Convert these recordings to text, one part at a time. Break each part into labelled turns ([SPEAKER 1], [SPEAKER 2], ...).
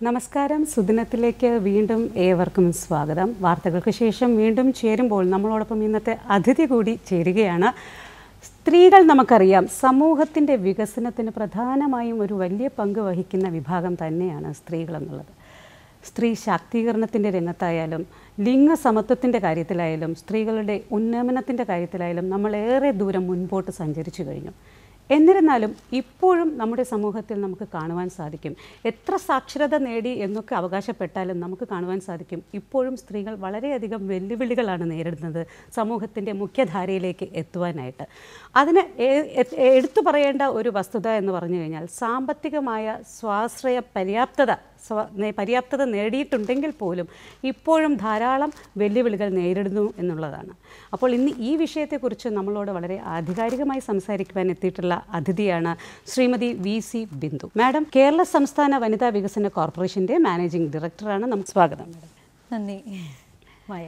[SPEAKER 1] നമസ്കാരം സുദിനത്തിലേക്ക് വീണ്ടും ഏവർക്കും സ്വാഗതം വാർത്തകൾക്ക് ശേഷം വീണ്ടും ചേരുമ്പോൾ നമ്മളോടൊപ്പം ഇന്നത്തെ അതിഥി കൂടി ചേരുകയാണ് സ്ത്രീകൾ നമുക്കറിയാം സമൂഹത്തിൻ്റെ വികസനത്തിന് പ്രധാനമായും ഒരു വലിയ പങ്ക് വഹിക്കുന്ന വിഭാഗം തന്നെയാണ് സ്ത്രീകൾ എന്നുള്ളത് സ്ത്രീ ശാക്തീകരണത്തിൻ്റെ രംഗത്തായാലും ലിംഗസമത്വത്തിൻ്റെ കാര്യത്തിലായാലും സ്ത്രീകളുടെ ഉന്നമനത്തിൻ്റെ കാര്യത്തിലായാലും നമ്മൾ ഏറെ ദൂരം മുൻപോട്ട് സഞ്ചരിച്ചു കഴിഞ്ഞു എന്നിരുന്നാലും ഇപ്പോഴും നമ്മുടെ സമൂഹത്തിൽ നമുക്ക് കാണുവാൻ സാധിക്കും എത്ര സാക്ഷരത നേടി എന്നൊക്കെ അവകാശപ്പെട്ടാലും നമുക്ക് കാണുവാൻ സാധിക്കും ഇപ്പോഴും സ്ത്രീകൾ വളരെയധികം വെല്ലുവിളികളാണ് നേരിടുന്നത് സമൂഹത്തിൻ്റെ മുഖ്യധാരയിലേക്ക് എത്തുവാനായിട്ട് അതിന് എ- എ- എടുത്തു പറയേണ്ട ഒരു വസ്തുത എന്ന് പറഞ്ഞു കഴിഞ്ഞാൽ സാമ്പത്തികമായ സ്വാശ്രയ പര്യാപ്തത സ്വ നേ- പര്യാപ്തത നേടിയിട്ടുണ്ടെങ്കിൽ പോലും ഇപ്പോഴും ധാരാളം വെല്ലുവിളികൾ നേരിടുന്നു എന്നുള്ളതാണ് അപ്പോൾ ഇന്ന് ഈ വിഷയത്തെക്കുറിച്ച് നമ്മളോട് വളരെ ആധികാരികമായി സംസാരിക്കുവാൻ എത്തിയിട്ടുള്ള അതിഥിയാണ് Shrimati V C Bindu madam Kerala സംസ്ഥാന വനിതാ വികസന കോർപ്പറേഷൻ്റെ മാനേജിംഗ് ഡയറക്ടറാണ് നമുക്ക് സ്വാഗതം മാഡം
[SPEAKER 2] നന്ദി മായ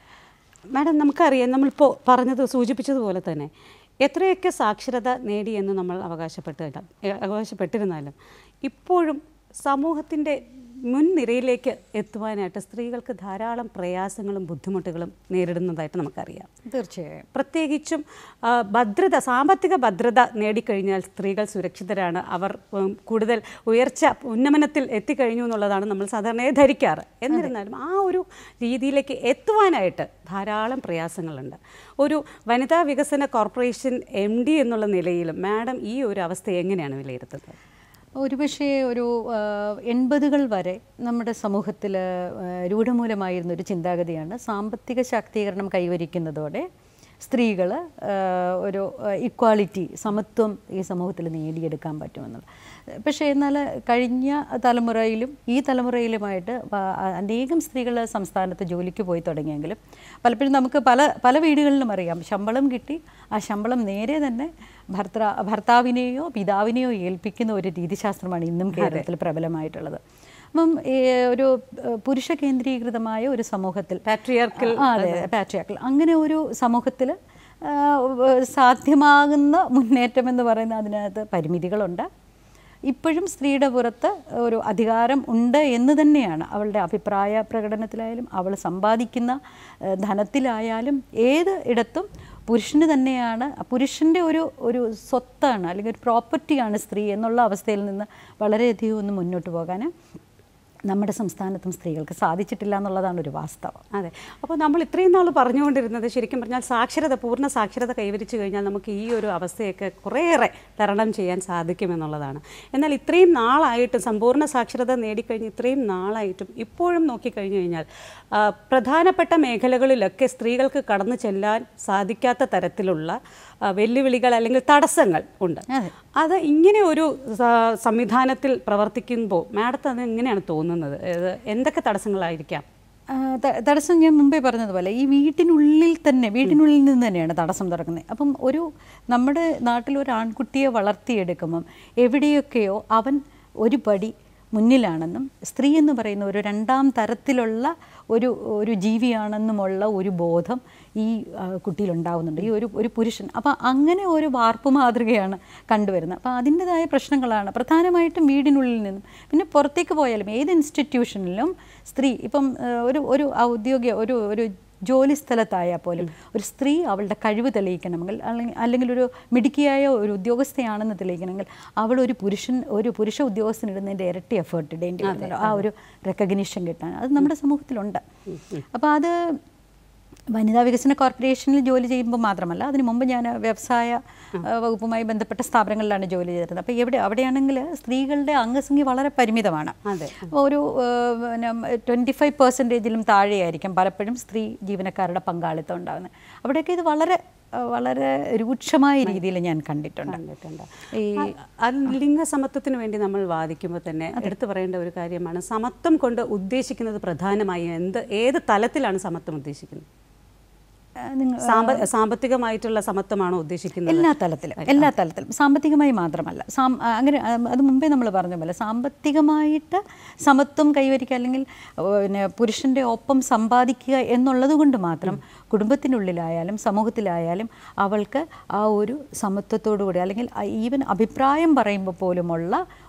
[SPEAKER 1] മാഡം നമുക്കറിയാം നമ്മളിപ്പോൾ പറഞ്ഞത് സൂചിപ്പിച്ചതുപോലെ തന്നെ എത്രയൊക്കെ സാക്ഷരത നേടിയെന്ന് നമ്മൾ അവകാശപ്പെട്ടില്ല അവകാശപ്പെട്ടിരുന്നാലും ഇപ്പോഴും സമൂഹത്തിൻ്റെ മുൻനിരയിലേക്ക് എത്തുവാനായിട്ട് സ്ത്രീകൾക്ക് ധാരാളം പ്രയാസങ്ങളും ബുദ്ധിമുട്ടുകളും നേരിടുന്നതായിട്ട് നമുക്കറിയാം
[SPEAKER 2] തീർച്ചയായും
[SPEAKER 1] പ്രത്യേകിച്ചും ആ, ഭദ്രത സാമ്പത്തിക ഭദ്രത നേടിക്കഴിഞ്ഞാൽ സ്ത്രീകൾ സുരക്ഷിതരാണ് അവർ ഉം, കൂടുതൽ ഉയർച്ച ഉന്നമനത്തിൽ എത്തിക്കഴിഞ്ഞു എന്നുള്ളതാണ് നമ്മൾ സാധാരണയായി ധരിക്കാറ് എന്നിരുന്നാലും ആ ഒരു രീതിയിലേക്ക് എത്തുവാനായിട്ട് ധാരാളം പ്രയാസങ്ങളുണ്ട് ഒരു വനിതാ വികസന കോർപ്പറേഷൻ എം ഡി എന്നുള്ള നിലയിലും മാഡം ഈ ഒരു അവസ്ഥ എങ്ങനെയാണ് വിലയിരുത്തുന്നത്
[SPEAKER 2] ഒരുപക്ഷെ ഒരു ആ, എൺപതുകൾ വരെ നമ്മുടെ സമൂഹത്തിൽ രൂഢമൂലമായിരുന്ന ഒരു ചിന്താഗതിയാണ് സാമ്പത്തിക ശാക്തീകരണം കൈവരിക്കുന്നതോടെ സ്ത്രീകൾ ഒരു ഇക്വാളിറ്റി സമത്വം ഈ സമൂഹത്തിൽ നേടിയെടുക്കാൻ പറ്റുമെന്നുള്ളത് പക്ഷേ എന്നാൽ കഴിഞ്ഞ തലമുറയിലും ഈ തലമുറയിലുമായിട്ട് പ- അനേകം സ്ത്രീകൾ സംസ്ഥാനത്ത് ജോലിക്ക് പോയി തുടങ്ങിയെങ്കിലും പലപ്പോഴും നമുക്ക് പല പല വീടുകളിലും അറിയാം ശമ്പളം കിട്ടി ആ ശമ്പളം നേരെ തന്നെ ഭർത്താ ഭർത്താവിനെയോ പിതാവിനെയോ ഏൽപ്പിക്കുന്ന ഒരു രീതിശാസ്ത്രമാണ് ഇന്നും കേരളത്തിൽ പ്രബലമായിട്ടുള്ളത് അപ്പം ഈ ഒരു ഏഹ്, പുരുഷ കേന്ദ്രീകൃതമായ ഒരു സമൂഹത്തിൽ
[SPEAKER 1] പാട്രിയാർക്കൽ
[SPEAKER 2] ആ, അതെ പാട്രിയാക്കൽ അങ്ങനെ ഒരു സമൂഹത്തിൽ സാധ്യമാകുന്ന മുന്നേറ്റം എന്ന് പറയുന്ന അതിനകത്ത് പരിമിതികളുണ്ട് ഇപ്പോഴും സ്ത്രീയുടെ പുറത്ത് ഒരു അധികാരം ഉണ്ട് എന്ന് തന്നെയാണ് അവളുടെ അഭിപ്രായ പ്രകടനത്തിലായാലും അവൾ സമ്പാദിക്കുന്ന ഏഹ്, ധനത്തിലായാലും ഏത് ഇടത്തും പുരുഷന് തന്നെയാണ് പുരുഷൻ്റെ ഒരു ഒരു സ്വത്താണ് അല്ലെങ്കിൽ ഒരു പ്രോപ്പർട്ടിയാണ് സ്ത്രീ എന്നുള്ള അവസ്ഥയിൽ നിന്ന് വളരെയധികം ഒന്ന് മുന്നോട്ട് പോകാൻ നമ്മുടെ സംസ്ഥാനത്തും സ്ത്രീകൾക്ക് സാധിച്ചിട്ടില്ല എന്നുള്ളതാണ് ഒരു വാസ്തവം
[SPEAKER 1] അതെ അപ്പോൾ നമ്മൾ ഇത്രയും നാൾ പറഞ്ഞുകൊണ്ടിരുന്നത് ശരിക്കും പറഞ്ഞാൽ സാക്ഷരത പൂർണ്ണ സാക്ഷരത കൈവരിച്ചു കഴിഞ്ഞാൽ നമുക്ക് ഈ ഒരു അവസ്ഥയൊക്കെ കുറേയേറെ തരണം ചെയ്യാൻ സാധിക്കുമെന്നുള്ളതാണ് എന്നാൽ ഇത്രയും നാളായിട്ടും സമ്പൂർണ്ണ സാക്ഷരത നേടിക്കഴിഞ്ഞ് ഇത്രയും നാളായിട്ടും ഇപ്പോഴും നോക്കിക്കഴിഞ്ഞു കഴിഞ്ഞാൽ ആ, പ്രധാനപ്പെട്ട മേഖലകളിലൊക്കെ സ്ത്രീകൾക്ക് കടന്നു ചെല്ലാൻ സാധിക്കാത്ത തരത്തിലുള്ള ആ, വെല്ലുവിളികൾ അല്ലെങ്കിൽ തടസ്സങ്ങൾ ഉണ്ട്
[SPEAKER 2] അതെ.
[SPEAKER 1] അത് ഇങ്ങനെ ഒരു സ- സംവിധാനത്തിൽ പ്രവർത്തിക്കുമ്പോൾ മാഡത്തിന് അത് എങ്ങനെയാണ് തോന്നുന്നത് ഇത് എന്തൊക്കെ തടസ്സങ്ങളായിരിക്കാം
[SPEAKER 2] ആ, ത- തടസ്സം ഞാൻ മുമ്പേ പറഞ്ഞതുപോലെ ഈ വീട്ടിനുള്ളിൽ തന്നെ വീട്ടിനുള്ളിൽ നിന്ന് തന്നെയാണ് തടസ്സം തുറക്കുന്നത് അപ്പം ഒരു നമ്മുടെ നാട്ടിൽ ഒരു ആൺകുട്ടിയെ വളർത്തിയെടുക്കുമ്പം എവിടെയൊക്കെയോ അവൻ ഒരു പടി മുന്നിലാണെന്നും സ്ത്രീ എന്ന് പറയുന്ന ഒരു രണ്ടാം തരത്തിലുള്ള ഒരു ഒരു ജീവിയാണെന്നുമുള്ള ഒരു ബോധം ഈ ആ, കുട്ടിയിൽ ഉണ്ടാവുന്നുണ്ട് ഈ ഒരു ഒരു പുരുഷൻ അപ്പോൾ അങ്ങനെ ഒരു വാർപ്പ് മാതൃകയാണ് കണ്ടുവരുന്നത് അപ്പോൾ അതിൻ്റെതായ പ്രശ്നങ്ങളാണ് പ്രധാനമായിട്ടും വീടിനുള്ളിൽ നിന്നും പിന്നെ പുറത്തേക്ക് പോയാലും ഏത് ഇൻസ്റ്റിറ്റ്യൂഷനിലും സ്ത്രീ ഇപ്പം ആ, ഒരു ഒരു ഔദ്യോഗിക ഒരു ഒരു ജോലി സ്ഥലത്തായാൽ പോലും ഒരു സ്ത്രീ അവളുടെ കഴിവ് തെളിയിക്കണമെങ്കിൽ അല്ലെങ്കിൽ അല്ലെങ്കിൽ ഒരു മിടുക്കിയായ ഒരു ഉദ്യോഗസ്ഥയാണെന്ന് തെളിയിക്കണമെങ്കിൽ അവൾ ഒരു പുരുഷൻ ഒരു പുരുഷ ഉദ്യോഗസ്ഥനിടുന്നതിൻ്റെ ഇരട്ടി എഫേർട്ട് ഇടേണ്ടി വരുന്നല്ലോ ആ ഒരു റെക്കഗ്നിഷൻ കിട്ടാൻ അത് നമ്മുടെ സമൂഹത്തിലുണ്ട് അപ്പോൾ അത് വനിതാ വികസന കോർപ്പറേഷനിൽ ജോലി ചെയ്യുമ്പോൾ മാത്രമല്ല അതിന് മുമ്പ് ഞാൻ വ്യവസായ ആ, വകുപ്പുമായി ബന്ധപ്പെട്ട സ്ഥാപനങ്ങളിലാണ് ജോലി ചെയ്തിരുന്നത് അപ്പോൾ എവിടെ അവിടെയാണെങ്കിൽ സ്ത്രീകളുടെ അംഗസംഖ്യ വളരെ പരിമിതമാണ്
[SPEAKER 1] അതെ.
[SPEAKER 2] ഒരു ആ, പിന്നെ ട്വൻറ്റി ഫൈവ് പെർസെൻറ്റേജിലും താഴെയായിരിക്കും പലപ്പോഴും സ്ത്രീ ജീവനക്കാരുടെ പങ്കാളിത്തം ഉണ്ടാകുന്നത് അവിടെയൊക്കെ ഇത് വളരെ ആ, വളരെ രൂക്ഷമായ രീതിയിൽ ഞാൻ കണ്ടിട്ടുണ്ട്
[SPEAKER 1] കണ്ടിട്ടുണ്ട്
[SPEAKER 2] ഈ
[SPEAKER 1] ആ- അത് ലിംഗസമത്വത്തിന് വേണ്ടി നമ്മൾ വാദിക്കുമ്പോൾ തന്നെ എടുത്തു പറയേണ്ട ഒരു കാര്യമാണ് സമത്വം കൊണ്ട് ഉദ്ദേശിക്കുന്നത് പ്രധാനമായും എന്ത് ഏത് തലത്തിലാണ് സമത്വം ഉദ്ദേശിക്കുന്നത്
[SPEAKER 2] ആ, നിങ്ങൾ
[SPEAKER 1] സാമ്പ സാമ്പത്തികമായിട്ടുള്ള സമത്വമാണോ ഉദ്ദേശിക്കുന്നത്
[SPEAKER 2] എല്ലാ തലത്തിലും എല്ലാ തലത്തിലും സാമ്പത്തികമായി മാത്രമല്ല സാം ആ, അങ്ങനെ ആ, അത് മുമ്പേ നമ്മൾ പറഞ്ഞ പോലെ സാമ്പത്തികമായിട്ട് സമത്വം കൈവരിക്കുക അല്ലെങ്കിൽ ഓ, പിന്നെ പുരുഷൻ്റെ ഒപ്പം സമ്പാദിക്കുക എന്നുള്ളത് കൊണ്ട് മാത്രം കുടുംബത്തിനുള്ളിലായാലും സമൂഹത്തിലായാലും അവൾക്ക് ആ ഒരു സമത്വത്തോടു കൂടി അല്ലെങ്കിൽ ഈവൻ അഭിപ്രായം പറയുമ്പോൾ പോലുമുള്ള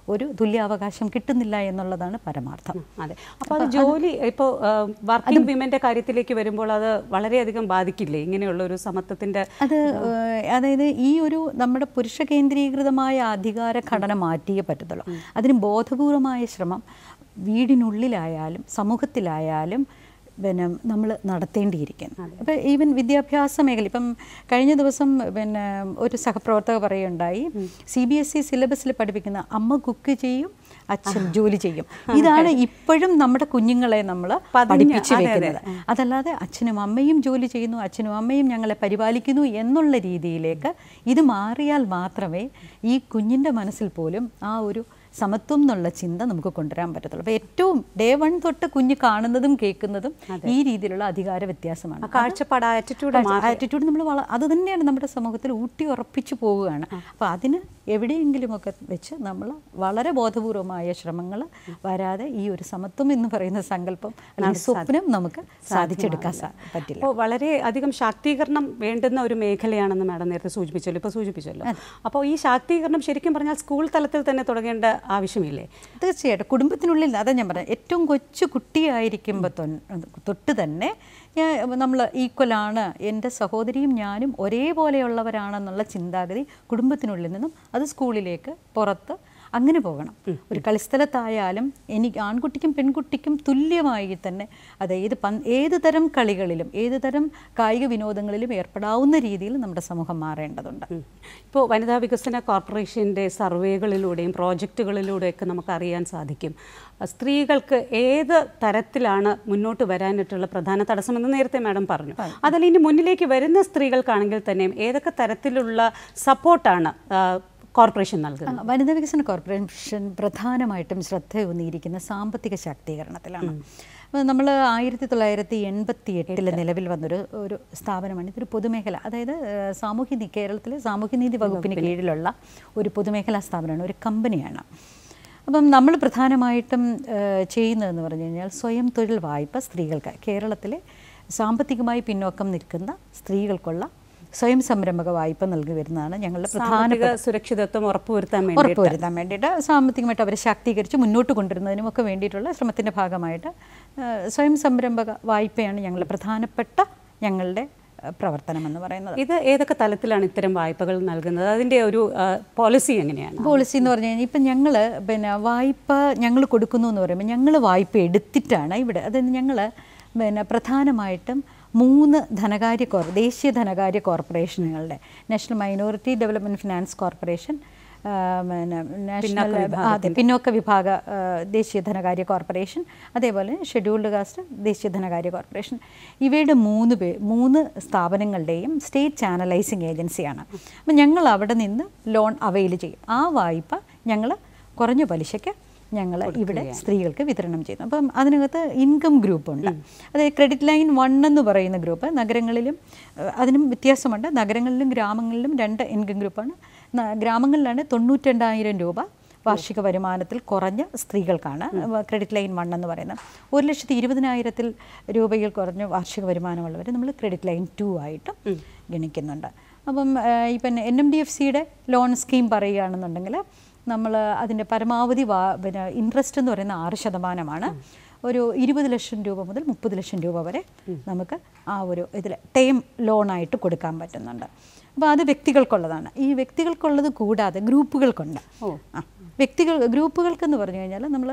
[SPEAKER 2] ഒരു തുല്യാവകാശം കിട്ടുന്നില്ല എന്നുള്ളതാണ് പരമാർത്ഥം
[SPEAKER 1] അതെ അപ്പോൾ അത് ജോലി ഇപ്പോൾ വർക്കിംഗ് വിമന്റെ കാര്യത്തിലേക്ക് വരുമ്പോൾ അത് വളരെയധികം ബാധിക്കില്ലേ ഇങ്ങനെയുള്ള ഒരു സമത്വത്തിന്റെ
[SPEAKER 2] അത് ഏഹ്, അതായത് ഈ ഒരു നമ്മുടെ പുരുഷ കേന്ദ്രീകൃതമായ അധികാര ഘടന മാറ്റിയേ പറ്റത്തുള്ളൂ അതിന് ബോധപൂർവമായ ശ്രമം വീടിനുള്ളിലായാലും സമൂഹത്തിലായാലും പിന്നെ നമ്മൾ നടത്തേണ്ടിയിരിക്കുന്നു അപ്പോൾ ഈവൻ വിദ്യാഭ്യാസ മേഖല ഇപ്പം കഴിഞ്ഞ ദിവസം പിന്നെ ഒരു സഹപ്രവർത്തക പറയുണ്ടായി സി ബി എസ് ഇ സിലബസിൽ പഠിപ്പിക്കുന്ന അമ്മ കുക്ക് ചെയ്യും അച്ഛൻ ജോലി ചെയ്യും ഇതാണ് ഇപ്പോഴും നമ്മുടെ കുഞ്ഞുങ്ങളെ നമ്മൾ
[SPEAKER 1] പതിഞ്ഞ-
[SPEAKER 2] പഠിപ്പിച്ചു
[SPEAKER 1] അതെ, അതെ.
[SPEAKER 2] വെക്കുന്നത് അതല്ലാതെ അച്ഛനും അമ്മയും ജോലി ചെയ്യുന്നു അച്ഛനും അമ്മയും ഞങ്ങളെ പരിപാലിക്കുന്നു എന്നുള്ള രീതിയിലേക്ക് ഇത് മാറിയാൽ മാത്രമേ ഈ കുഞ്ഞിൻ്റെ മനസ്സിൽ പോലും ആ ഒരു സമത്വം എന്നുള്ള ചിന്ത നമുക്ക് കൊണ്ടുവരാൻ പറ്റത്തുള്ളൂ അപ്പോൾ ഏറ്റവും ഡേ വൺ തൊട്ട് കുഞ്ഞ് കാണുന്നതും കേൾക്കുന്നതും ഈ രീതിയിലുള്ള അധികാര വ്യത്യാസമാണ്
[SPEAKER 1] ആ കാഴ്ചപ്പാട് ആറ്റിറ്റ്യൂഡ്
[SPEAKER 2] ആറ്റിറ്റ്യൂഡ് നമ്മൾ വള അത് തന്നെയാണ് നമ്മുടെ സമൂഹത്തിൽ ഊട്ടി ഉറപ്പിച്ചു പോവുകയാണ് അപ്പോൾ അതിന് എവിടെയെങ്കിലുമൊക്കെ വെച്ച് നമ്മൾ വളരെ ബോധപൂർവമായ ശ്രമങ്ങൾ വരാതെ ഈ ഒരു സമത്വം എന്ന് പറയുന്ന സങ്കല്പം അല്ലെങ്കിൽ സ്വപ്നം നമുക്ക് സാധിച്ചെടുക്കാൻ സാ- പറ്റില്ല
[SPEAKER 1] അപ്പോൾ വളരെ അധികം ശാക്തീകരണം വേണ്ടുന്ന ഒരു മേഖലയാണെന്ന് മാഡം നേരത്തെ സൂചിപ്പിച്ചല്ലോ ഇപ്പോൾ സൂചിപ്പിച്ചല്ലോ അപ്പോൾ ഈ ശാക്തീകരണം ശരിക്കും പറഞ്ഞാൽ സ്കൂൾ തലത്തിൽ തന്നെ തുടങ്ങേണ്ട ആവശ്യമില്ലേ
[SPEAKER 2] തീർച്ചയായിട്ടും കുടുംബത്തിനുള്ളിൽ അതാ ഞാൻ പറഞ്ഞത് ഏറ്റവും കൊച്ചു കുട്ടിയായിരിക്കുമ്പോൾ തൊട്ട് തന്നെ ഞാൻ നമ്മൾ ഈക്വലാണ് എൻ്റെ സഹോദരിയും ഞാനും ഒരേപോലെയുള്ളവരാണെന്നുള്ള ചിന്താഗതി കുടുംബത്തിനുള്ളിൽ നിന്നും അത് സ്കൂളിലേക്ക് പുറത്ത് അങ്ങനെ പോകണം ഒരു കളിസ്ഥലത്തായാലും എനിക്ക് ആൺകുട്ടിക്കും പെൺകുട്ടിക്കും തുല്യമായി തന്നെ അത് ഏത് പൻ ഏത് തരം കളികളിലും ഏത് തരം കായിക വിനോദങ്ങളിലും ഏർപ്പെടാവുന്ന രീതിയിൽ നമ്മുടെ സമൂഹം മാറേണ്ടതുണ്ട്
[SPEAKER 1] ഇപ്പോൾ വനിതാ വികസന കോർപ്പറേഷൻ്റെ സർവേകളിലൂടെയും പ്രോജക്റ്റുകളിലൂടെയൊക്കെ നമുക്ക് അറിയാൻ സാധിക്കും അഹ് സ്ത്രീകൾക്ക് ഏത് തരത്തിലാണ് മുന്നോട്ട് വരാനായിട്ടുള്ള പ്രധാന തടസ്സമെന്ന് നേരത്തെ മാഡം പറഞ്ഞു അതല്ല ഇനി മുന്നിലേക്ക് വരുന്ന സ്ത്രീകൾക്കാണെങ്കിൽ തന്നെയും ഏതൊക്കെ തരത്തിലുള്ള സപ്പോർട്ടാണ് കോർപ്പറേഷൻ നൽകുന്നത്
[SPEAKER 2] ആ, വനിതാ വികസന കോർപ്പറേഷൻ പ്രധാനമായിട്ടും ശ്രദ്ധയൂന്നിയിരിക്കുന്ന സാമ്പത്തിക ശാക്തീകരണത്തിലാണ് നമ്മൾ ആയിരത്തി തൊള്ളായിരത്തി എൺപത്തി എട്ടിൽ നിലവിൽ വന്നൊരു ഒരു സ്ഥാപനമാണ് ഇതൊരു പൊതുമേഖല അതായത് ഏഹ്, സാമൂഹ്യനീതി കേരളത്തിലെ സാമൂഹ്യനീതി വകുപ്പിന് കീഴിലുള്ള ഒരു പൊതുമേഖലാ സ്ഥാപനമാണ് ഒരു കമ്പനിയാണ് അപ്പം നമ്മൾ പ്രധാനമായിട്ടും ഏഹ്, ചെയ്യുന്നതെന്ന് പറഞ്ഞു കഴിഞ്ഞാൽ സ്വയം തൊഴിൽ വായ്പ സ്ത്രീകൾക്ക് കേരളത്തിലെ സാമ്പത്തികമായി പിന്നോക്കം നിൽക്കുന്ന സ്ത്രീകൾക്കുള്ള സ്വയം സംരംഭക വായ്പ നൽകി വരുന്നതാണ് ഞങ്ങളുടെ പ്രധാന
[SPEAKER 1] സാമ്പത്തിക സുരക്ഷിതത്വം ഉറപ്പുവരുത്താൻ വേണ്ടി
[SPEAKER 2] ഉറപ്പുവരുത്താൻ വേണ്ടിയിട്ട് സാമ്പത്തികമായിട്ട് അവരെ ശാക്തീകരിച്ച് മുന്നോട്ട് കൊണ്ടുവരുന്നതിനും ഒക്കെ വേണ്ടിയിട്ടുള്ള ശ്രമത്തിൻ്റെ ഭാഗമായിട്ട് ആ, സ്വയം സംരംഭക വായ്പയാണ് ഞങ്ങളുടെ പ്രധാനപ്പെട്ട ഞങ്ങളുടെ ആ, പ്രവർത്തനം എന്ന് പറയുന്നത്
[SPEAKER 1] ഇത് ഏതൊക്കെ തലത്തിലാണ് ഇത്തരം വായ്പകൾ നൽകുന്നത് അതിൻ്റെ ഒരു പോളിസി എങ്ങനെയാണ്
[SPEAKER 2] പോളിസി എന്ന് പറഞ്ഞു കഴിഞ്ഞാൽ ഇപ്പം ഞങ്ങൾ പിന്നെ വായ്പ ഞങ്ങൾ കൊടുക്കുന്നു എന്ന് പറയുമ്പോൾ ഞങ്ങൾ വായ്പ എടുത്തിട്ടാണ് ഇവിടെ അതായത് ഞങ്ങൾ പിന്നെ പ്രധാനമായിട്ടും മൂന്ന് ധനകാര്യ കോർ ദേശീയ ധനകാര്യ കോർപ്പറേഷനുകളുടെ national minority development finance corporation ആ, പിന്നെ നാഷണൽ അതെ പിന്നോക്ക വിഭാഗ ആ, ദേശീയ ധനകാര്യ കോർപ്പറേഷൻ അതേപോലെ ഷെഡ്യൂൾഡ് കാസ്റ്റ് ദേശീയ ധനകാര്യ കോർപ്പറേഷൻ ഇവയുടെ മൂന്ന് പേ മൂന്ന് സ്ഥാപനങ്ങളുടെയും സ്റ്റേറ്റ് ചാനലൈസിങ് ഏജൻസിയാണ് അപ്പം ഞങ്ങൾ അവിടെ നിന്ന് ലോൺ അവൈൽ ചെയ്യും ആ വായ്പ ഞങ്ങൾ കുറഞ്ഞ പലിശയ്ക്ക് ഞങ്ങൾ ഇവിടെ സ്ത്രീകൾക്ക് വിതരണം ചെയ്യുന്നു അപ്പം അതിനകത്ത് ഇൻകം ഗ്രൂപ്പ് ഉണ്ട് അതായത് ക്രെഡിറ്റ് ലൈൻ വൺ എന്ന് പറയുന്ന ഗ്രൂപ്പ് നഗരങ്ങളിലും ഏഹ്, അതിനും വ്യത്യാസമുണ്ട് നഗരങ്ങളിലും ഗ്രാമങ്ങളിലും രണ്ട് ഇൻകം ഗ്രൂപ്പാണ് ന- ഗ്രാമങ്ങളിലാണ് തൊണ്ണൂറ്റിരണ്ടായിരം രൂപ വാർഷിക വരുമാനത്തിൽ കുറഞ്ഞ സ്ത്രീകൾക്കാണ് ക്രെഡിറ്റ് ലൈൻ വൺ എന്ന് പറയുന്നത് ഒരു ലക്ഷത്തി ഇരുപതിനായിരത്തിൽ രൂപയിൽ കുറഞ്ഞ വാർഷിക വരുമാനമുള്ളവർ നമ്മൾ ക്രെഡിറ്റ് ലൈൻ ടു ആയിട്ടും ഗണിക്കുന്നുണ്ട് അപ്പം ഏഹ്, ഇപ്പം എൻ എം ഡി എഫ് സിയുടെ ലോൺ സ്കീം പറയുകയാണെന്നുണ്ടെങ്കിൽ നമ്മൾ അതിൻ്റെ പരമാവധി വാ പിന്നെ ഇൻട്രസ്റ്റ് എന്ന് പറയുന്ന ആറ് ശതമാനമാണ് ഒരു ഇരുപത് ലക്ഷം രൂപ മുതൽ മുപ്പത് ലക്ഷം രൂപ വരെ നമുക്ക് ആ ഒരു ഇതിൽ ടേം ലോണായിട്ട് കൊടുക്കാൻ പറ്റുന്നുണ്ട് അപ്പോൾ അത് വ്യക്തികൾക്കുള്ളതാണ് ഈ വ്യക്തികൾക്കുള്ളത് കൂടാതെ ഗ്രൂപ്പുകൾക്കുണ്ട് ആ വ്യക്തികൾ ഗ്രൂപ്പുകൾക്കെന്ന് പറഞ്ഞു കഴിഞ്ഞാൽ നമ്മൾ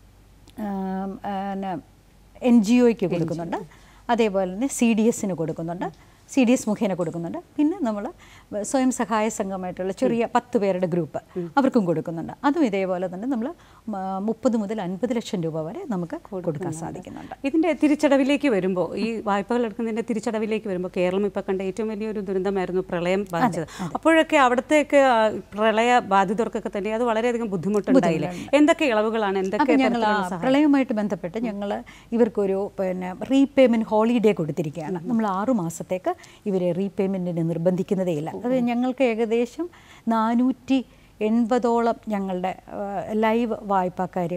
[SPEAKER 2] എൻ ജി ഒയ്ക്ക് കൊടുക്കുന്നുണ്ട് അതേപോലെ തന്നെ സി ഡി എസിന് കൊടുക്കുന്നുണ്ട് സി ഡി എസ് മുഖേന കൊടുക്കുന്നുണ്ട് പിന്നെ നമ്മൾ സ്വയം സഹായ സംഘമായിട്ടുള്ള ചെറിയ പത്ത് പേരുടെ ഗ്രൂപ്പ് അവർക്കും കൊടുക്കുന്നുണ്ട് അതും ഇതേപോലെ തന്നെ നമ്മൾ മുപ്പത് മുതൽ അൻപത് ലക്ഷം രൂപ വരെ നമുക്ക് കൊടുക്കാൻ സാധിക്കുന്നുണ്ട്
[SPEAKER 1] ഇതിന്റെ തിരിച്ചടവിലേക്ക് വരുമ്പോൾ ഈ വായ്പകൾ എടുക്കുന്നതിന്റെ തിരിച്ചടവിലേക്ക് വരുമ്പോൾ കേരളം ഇപ്പൊ കണ്ട ഏറ്റവും വലിയൊരു ദുരന്തമായിരുന്നു പ്രളയം ബാധിച്ചത് അപ്പോഴൊക്കെ അവിടത്തേക്ക് ആ, പ്രളയ ബാധിതർക്കൊക്കെ തന്നെ അത് വളരെയധികം ബുദ്ധിമുട്ടുണ്ടായില്ലേ എന്തൊക്കെ ഇളവുകളാണ് എന്തൊക്കെ
[SPEAKER 2] അപ്പം ഞങ്ങൾ ആ
[SPEAKER 1] തരത്തിലുള്ള
[SPEAKER 2] പ്രളയവുമായിട്ട് ബന്ധപ്പെട്ട് ഞങ്ങൾ ഇവർക്കൊരു പിന്നെ റീപേയ്മെൻറ്റ് ഹോളിഡേ കൊടുത്തിരിക്കുകയാണ് നമ്മൾ ആറു മാസത്തേക്ക് ഇവരെ റീപേയ്മെൻറ്റിന് നിർബന്ധിക്കുന്നതേ ഇല്ല അത് ഞങ്ങൾക്ക് ഏകദേശം നാനൂറ്റി എൺപതോളം ഞങ്ങളുടെ ലൈവ് വായ്പാക്കാരികൾ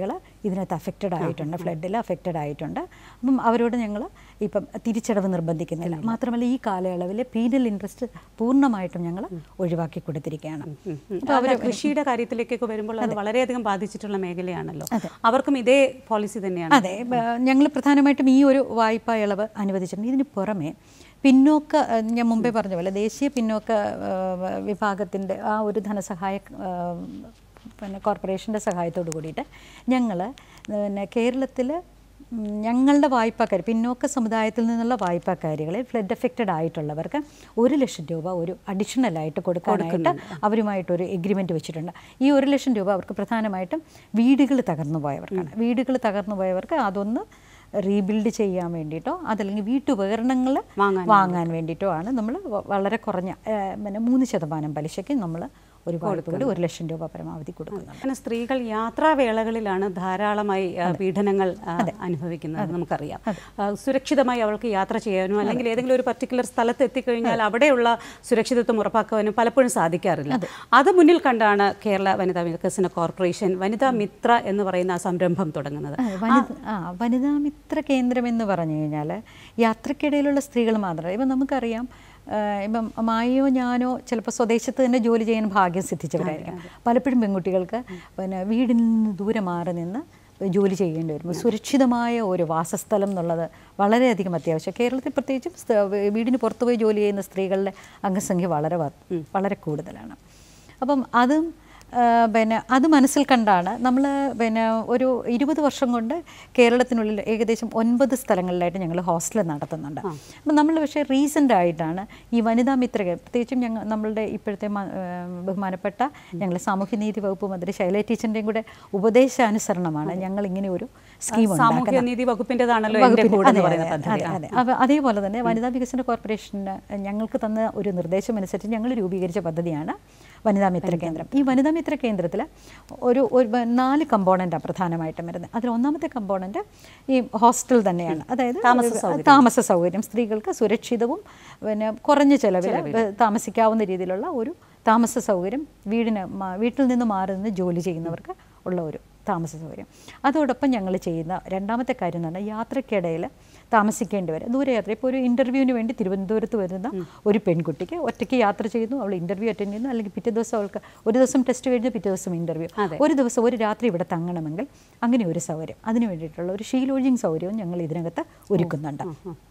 [SPEAKER 2] ഇതിനകത്ത് അഫക്റ്റഡ് ആയിട്ടുണ്ട് ഫ്ലഡിൽ അഫക്റ്റഡ് ആയിട്ടുണ്ട് അപ്പം അവരോട് ഞങ്ങൾ ഇപ്പം തിരിച്ചടവ് നിർബന്ധിക്കുന്നില്ല മാത്രമല്ല ഈ കാലയളവിൽ പീനൽ ഇൻട്രസ്റ്റ് പൂർണ്ണമായിട്ടും ഞങ്ങൾ ഒഴിവാക്കി കൊടുത്തിരിക്കുകയാണ്
[SPEAKER 1] അപ്പോൾ അവർ കൃഷിയുടെ കാര്യത്തിലേക്കൊക്കെ വരുമ്പോൾ അത് വളരെയധികം ബാധിച്ചിട്ടുള്ള മേഖലയാണല്ലോ അവർക്കും ഇതേ പോളിസി തന്നെയാണ്
[SPEAKER 2] അതെ ഞങ്ങൾ പ്രധാനമായിട്ടും ഈ ഒരു വായ്പാ ഇളവ് അനുവദിച്ചിട്ടുണ്ട് ഇതിന് പുറമെ പിന്നോക്ക ഏഹ് ഞാൻ മുമ്പേ പറഞ്ഞ പോലെ ദേശീയ പിന്നോക്ക ഏഹ് വിഭാഗത്തിൻ്റെ ആ ഒരു ധനസഹായ ഏഹ് പിന്നെ കോർപ്പറേഷൻ്റെ സഹായത്തോട് കൂടിയിട്ട് ഞങ്ങൾ പിന്നെ കേരളത്തിൽ ഞങ്ങളുടെ വായ്പാക്കാർ പിന്നോക്ക സമുദായത്തിൽ നിന്നുള്ള വായ്പാക്കാരികളെ ഫ്ലഡ് എഫക്റ്റഡ് ആയിട്ടുള്ളവർക്ക് ഒരു ലക്ഷം രൂപ ഒരു അഡീഷണൽ ആയിട്ട് കൊടുക്കാനായിട്ട് അവരുമായിട്ടൊരു എഗ്രിമെൻ്റ് വെച്ചിട്ടുണ്ട് ഈ ഒരു ലക്ഷം രൂപ അവർക്ക് പ്രധാനമായിട്ടും വീടുകൾ തകർന്നു പോയവർക്കാണ് വീടുകൾ തകർന്നു പോയവർക്ക് അതൊന്ന് റീബിൽഡ് ചെയ്യാൻ വേണ്ടിയിട്ടോ അതല്ലെങ്കിൽ വീട്ടുപകരണങ്ങൾ
[SPEAKER 1] വാങ്ങാൻ
[SPEAKER 2] വാങ്ങാൻ വേണ്ടിയിട്ടോ ആണ് നമ്മൾ വളരെ കുറഞ്ഞ ഏഹ്, പിന്നെ മൂന്ന് ശതമാനം പലിശയ്ക്ക് നമ്മൾ ഒരു വായ്പ കൂടി ഒരു ലക്ഷം രൂപ പരമാവധി കൊടുക്കുന്നുണ്ട്
[SPEAKER 1] അങ്ങനെ സ്ത്രീകൾ യാത്രാവേളകളിലാണ് ധാരാളമായി ആ, പീഡനങ്ങൾ ആ, അനുഭവിക്കുന്നത് നമുക്കറിയാം ആ, സുരക്ഷിതമായി അവൾക്ക് യാത്ര ചെയ്യാനോ അല്ലെങ്കിൽ ഏതെങ്കിലും ഒരു പർട്ടിക്കുലർ സ്ഥലത്ത് എത്തിക്കഴിഞ്ഞാൽ അവിടെയുള്ള സുരക്ഷിതത്വം ഉറപ്പാക്കുവാനും പലപ്പോഴും സാധിക്കാറില്ല അത് മുന്നിൽ കണ്ടാണ് കേരള വനിതാ വികസന കോർപ്പറേഷൻ വനിതാ മിത്ര എന്ന് പറയുന്ന ആ സംരംഭം തുടങ്ങുന്നത്
[SPEAKER 2] അതെ, വനിത ആ വനിതാ മിത്ര കേന്ദ്രം എന്ന് പറഞ്ഞു കഴിഞ്ഞാൽ യാത്രക്കിടയിലുള്ള സ്ത്രീകൾ മാത്രമല്ല ഇപ്പം നമുക്കറിയാം ആ, ഇപ്പം മായോ ഞാനോ ചിലപ്പോൾ സ്വദേശത്ത് തന്നെ ജോലി ചെയ്യാൻ ഭാഗ്യം സിദ്ധിച്ചവരായിരിക്കും പലപ്പോഴും പെൺകുട്ടികൾക്ക് പിന്നെ വീടിൽ നിന്ന് ദൂരെ മാറി നിന്ന് ജോലി ചെയ്യേണ്ടി വരും സുരക്ഷിതമായ ഒരു വാസസ്ഥലം എന്നുള്ളത് വളരെയധികം അത്യാവശ്യം കേരളത്തിൽ പ്രത്യേകിച്ചും സ്ത- വീടിന് പുറത്തുപോയി ജോലി ചെയ്യുന്ന സ്ത്രീകളുടെ അംഗസംഖ്യ വളരെ വ- വളരെ കൂടുതലാണ് അപ്പം അതും ആ, പിന്നെ അത് മനസ്സിൽ കണ്ടാണ് നമ്മൾ പിന്നെ ഒരു ഇരുപത് വർഷം കൊണ്ട് കേരളത്തിനുള്ളിൽ ഏകദേശം ഒൻപത് സ്ഥലങ്ങളിലായിട്ട് ഞങ്ങൾ ഹോസ്റ്റൽ നടത്തുന്നുണ്ട് അപ്പം നമ്മൾ പക്ഷേ റീസെൻ്റ് ആയിട്ടാണ് ഈ വനിതാ മിത്ര കേ- പ്രത്യേകിച്ചും ഞങ്ങൾ നമ്മളുടെ ഇപ്പോഴത്തെ മ- ആ, ബഹുമാനപ്പെട്ട ഞങ്ങൾ സാമൂഹ്യനീതി വകുപ്പ് മന്ത്രി ശൈല ടീച്ചറിൻ്റെയും കൂടെ ഉപദേശാനുസരണമാണ് ഞങ്ങൾ ഇങ്ങനെ ഒരു സ്കീം
[SPEAKER 1] സാമൂഹ്യ നീതി വകുപ്പിൻ്റെതാണല്ലോ എൻ്റെ
[SPEAKER 2] വകുപ്പിന്
[SPEAKER 1] കൂടെ എന്ന്
[SPEAKER 2] അതെ,
[SPEAKER 1] പറയുന്ന
[SPEAKER 2] അതെ,
[SPEAKER 1] പദ്ധതി
[SPEAKER 2] അതെ, അതെ. അപ്പോൾ അതേപോലെ തന്നെ വനിതാ വികസന കോർപ്പറേഷന് ഞങ്ങൾക്ക് തന്ന ഒരു നിർദ്ദേശം അനുസരിച്ച് ഞങ്ങൾ രൂപീകരിച്ച പദ്ധതിയാണ് വനിതാ മിത്ര കേന്ദ്രം ഈ വനിതാ മിത്ര കേന്ദ്രത്തിൽ ഒരു ഒരു ബ- നാല് കമ്പോണൻ്റാണ് പ്രധാനമായിട്ടും വരുന്നത് അതിൽ ഒന്നാമത്തെ കമ്പോണൻ്റ് ഈ ഹോസ്റ്റൽ തന്നെയാണ് അതായത്
[SPEAKER 1] താമസ
[SPEAKER 2] ഒരു- താമസ സൗകര്യം സ്ത്രീകൾക്ക് സുരക്ഷിതവും പിന്നെ കുറഞ്ഞ ചിലവിൽ താമസിക്കാവുന്ന രീതിയിലുള്ള ഒരു താമസ സൗകര്യം വീടിന് മാ- വീട്ടിൽ നിന്ന് മാറി നിന്ന് ജോലി ചെയ്യുന്നവർക്ക് ഉള്ള ഒരു താമസ സൗകര്യം അതോടൊപ്പം ഞങ്ങൾ ചെയ്യുന്ന രണ്ടാമത്തെ കാര്യം എന്ന് പറഞ്ഞാൽ യാത്രക്കിടയിൽ താമസിക്കേണ്ടി വരും ദൂരയാത്ര ഇപ്പോൾ ഒരു ഇൻ്റർവ്യൂവിന് വേണ്ടി തിരുവനന്തപുരത്ത് വരുന്ന ഒരു പെൺകുട്ടിക്ക് ഒറ്റയ്ക്ക് യാത്ര ചെയ്യുന്നു അവൾ ഇൻ്റർവ്യൂ അറ്റൻഡ് ചെയ്യുന്നു അല്ലെങ്കിൽ പിറ്റേ ദിവസം അവൾക്ക് ഒരു ദിവസം ടെസ്റ്റ് കഴിഞ്ഞ് പിറ്റേ ദിവസം ഇൻ്റർവ്യൂ ഒരു ദിവസം ഒരു രാത്രി ഇവിടെ തങ്ങണമെങ്കിൽ അങ്ങനെ ഒരു സൗകര്യം അതിന് വേണ്ടിയിട്ടുള്ള ഒരു ഷീ ലോഡ്ജിങ് സൗകര്യവും ഞങ്ങൾ ഇതിനകത്ത് ഒരുക്കുന്നുണ്ട്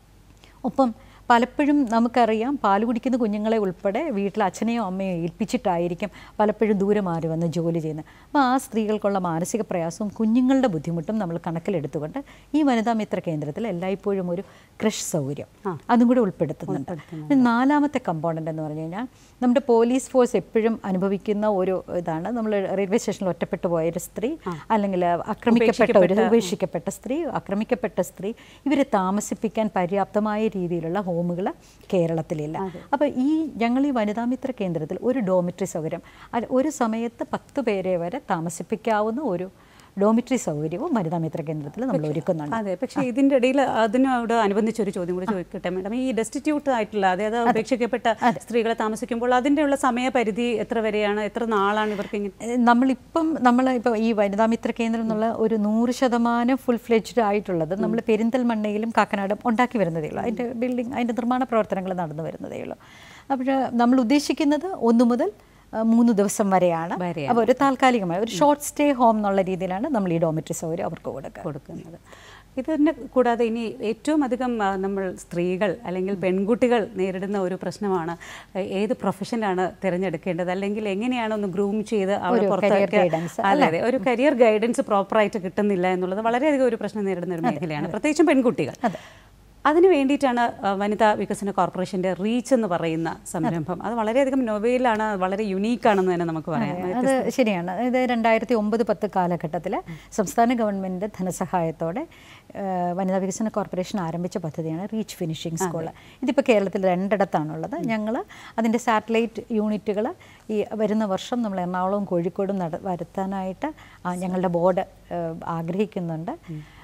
[SPEAKER 2] ഒപ്പം പലപ്പോഴും നമുക്കറിയാം പാല് കുടിക്കുന്ന കുഞ്ഞുങ്ങളെ ഉൾപ്പെടെ വീട്ടിൽ അച്ഛനെയോ അമ്മയോ ഏൽപ്പിച്ചിട്ടായിരിക്കും പലപ്പോഴും ദൂരെ മാറി വന്ന് ജോലി ചെയ്യുന്നത് അപ്പോൾ ആ സ്ത്രീകൾക്കുള്ള മാനസിക പ്രയാസവും കുഞ്ഞുങ്ങളുടെ ബുദ്ധിമുട്ടും നമ്മൾ കണക്കിലെടുത്തുകൊണ്ട് ഈ വനിതാ മിത്ര കേന്ദ്രത്തിൽ എല്ലായ്പ്പോഴും ഒരു ക്രഷ് സൗകര്യം അതും കൂടി ഉൾപ്പെടുത്തുന്നുണ്ട് നാലാമത്തെ കമ്പോണൻ്റ് എന്ന് പറഞ്ഞു കഴിഞ്ഞാൽ നമ്മുടെ പോലീസ് ഫോഴ്സ് എപ്പോഴും അനുഭവിക്കുന്ന ഒരു ഇതാണ് നമ്മൾ റെയിൽവേ സ്റ്റേഷനിൽ ഒറ്റപ്പെട്ടു പോയ ഒരു സ്ത്രീ അല്ലെങ്കിൽ ആക്രമിക്കപ്പെട്ട ഒരു ഉപേക്ഷിക്കപ്പെട്ട സ്ത്രീ ആക്രമിക്കപ്പെട്ട സ്ത്രീ ഇവരെ താമസിപ്പിക്കാൻ പര്യാപ്തമായ രീതിയിലുള്ള ഹോമുകൾ കേരളത്തിലില്ല അപ്പോൾ ഈ ഞങ്ങൾ ഈ വനിതാ മിത്ര കേന്ദ്രത്തിൽ ഒരു ഡോമിറ്ററി സൗകര്യം അത് ഒരു സമയത്ത് പത്ത് പേരെ വരെ താമസിപ്പിക്കാവുന്ന ഒരു ഡോമിറ്ററി സൗകര്യവും വനിതാ മിത്ര കേന്ദ്രത്തിൽ നമ്മൾ ഒരുക്കുന്നുണ്ട്
[SPEAKER 1] അതെ പക്ഷേ ഇതിൻ്റെ ഇടയിൽ അതിനോട് അനുബന്ധിച്ച് ഒരു ചോദ്യം കൂടി ചോദിക്കട്ടെ മാഡം ഈ ഡെസ്റ്റിറ്റ്യൂട്ട് ആയിട്ടുള്ള അതായത് ഉപേക്ഷിക്കപ്പെട്ട സ്ത്രീകളെ താമസിക്കുമ്പോൾ അതിൻ്റെ ഉള്ള സമയപരിധി എത്ര വരെയാണ് എത്ര നാളാണ് ഇവർക്ക് ഇങ്ങനെ
[SPEAKER 2] ഏഹ് നമ്മളിപ്പം നമ്മൾ ഇപ്പോൾ ഈ വനിതാ മിത്ര കേന്ദ്രം എന്നുള്ള ഒരു നൂറ് ശതമാനം ഫുൾ ഫ്ലെജ്ഡ് ആയിട്ടുള്ളത് നമ്മൾ പെരിന്തൽമണ്ണയിലും കാക്കനാടും ഉണ്ടാക്കി വരുന്നതേ ഉള്ളൂ അതിൻ്റെ ബിൽഡിംഗ് അതിൻ്റെ നിർമ്മാണ പ്രവർത്തനങ്ങൾ നടന്നു വരുന്നതേ ഉള്ളൂ അപ്പോൾ നമ്മൾ ഉദ്ദേശിക്കുന്നത് ഒന്ന് മുതൽ ആ, മൂന്ന് ദിവസം വരെയാണ്
[SPEAKER 1] വരെയാണ്.
[SPEAKER 2] അപ്പോൾ ഒരു താൽക്കാലികമായ ഒരു ഷോർട്ട് സ്റ്റേ ഹോം എന്നുള്ള രീതിയിലാണ് നമ്മൾ ഈ ഡോമിറ്ററി സൗകര്യം അവർക്ക് കൊടുക്കുക
[SPEAKER 1] കൊടുക്കുന്നത് ഇതിനെ കൂടാതെ ഇനി ഏറ്റവും അധികം ആ, നമ്മൾ സ്ത്രീകൾ അല്ലെങ്കിൽ പെൺകുട്ടികൾ നേരിടുന്ന ഒരു പ്രശ്നമാണ് ഏ- ഏത് പ്രൊഫഷനാണ് തിരഞ്ഞെടുക്കേണ്ടത് അല്ലെങ്കിൽ എങ്ങനെയാണ് ഒന്ന് ഗ്രൂം ചെയ്ത് അവിടെ
[SPEAKER 2] ഒരു
[SPEAKER 1] പുറത്തേക്ക്
[SPEAKER 2] career guidance,
[SPEAKER 1] അതെ അതെ ഒരു കരിയർ ഗൈഡൻസ് പ്രോപ്പറായിട്ട് കിട്ടുന്നില്ല എന്നുള്ളത് വളരെയധികം ഒരു പ്രശ്നം നേരിടുന്ന ഒരു മേഖലയാണ് പ്രത്യേകിച്ചും പെൺകുട്ടികൾ അതിന് വേണ്ടിയിട്ടാണ് ആ, വനിതാ വികസന കോർപ്പറേഷൻ്റെ റീച്ച് എന്ന് പറയുന്ന സംരംഭം അത് വളരെയധികം നൊവയിലാണ് വളരെ യുണീക്കാണെന്ന് തന്നെ നമുക്ക് പറയാം
[SPEAKER 2] അത് ശരിയാണ് ഇത് രണ്ടായിരത്തി ഒമ്പത് പത്ത് കാലഘട്ടത്തിൽ സംസ്ഥാന ഗവൺമെൻറ് ധനസഹായത്തോടെ ആ, വനിതാ വികസന കോർപ്പറേഷൻ ആരംഭിച്ച പദ്ധതിയാണ് റീച്ച് ഫിനിഷിംഗ് സ്കൂൾ ഇതിപ്പോൾ കേരളത്തിൽ രണ്ടിടത്താണുള്ളത് ഞങ്ങൾ അതിൻ്റെ സാറ്റലൈറ്റ് യൂണിറ്റുകൾ ഈ വരുന്ന വർഷം നമ്മൾ എറണാകുളവും കോഴിക്കോടും നട വരുത്താനായിട്ട് ആ, ഞങ്ങളുടെ ബോർഡ് ആഗ്രഹിക്കുന്നുണ്ട്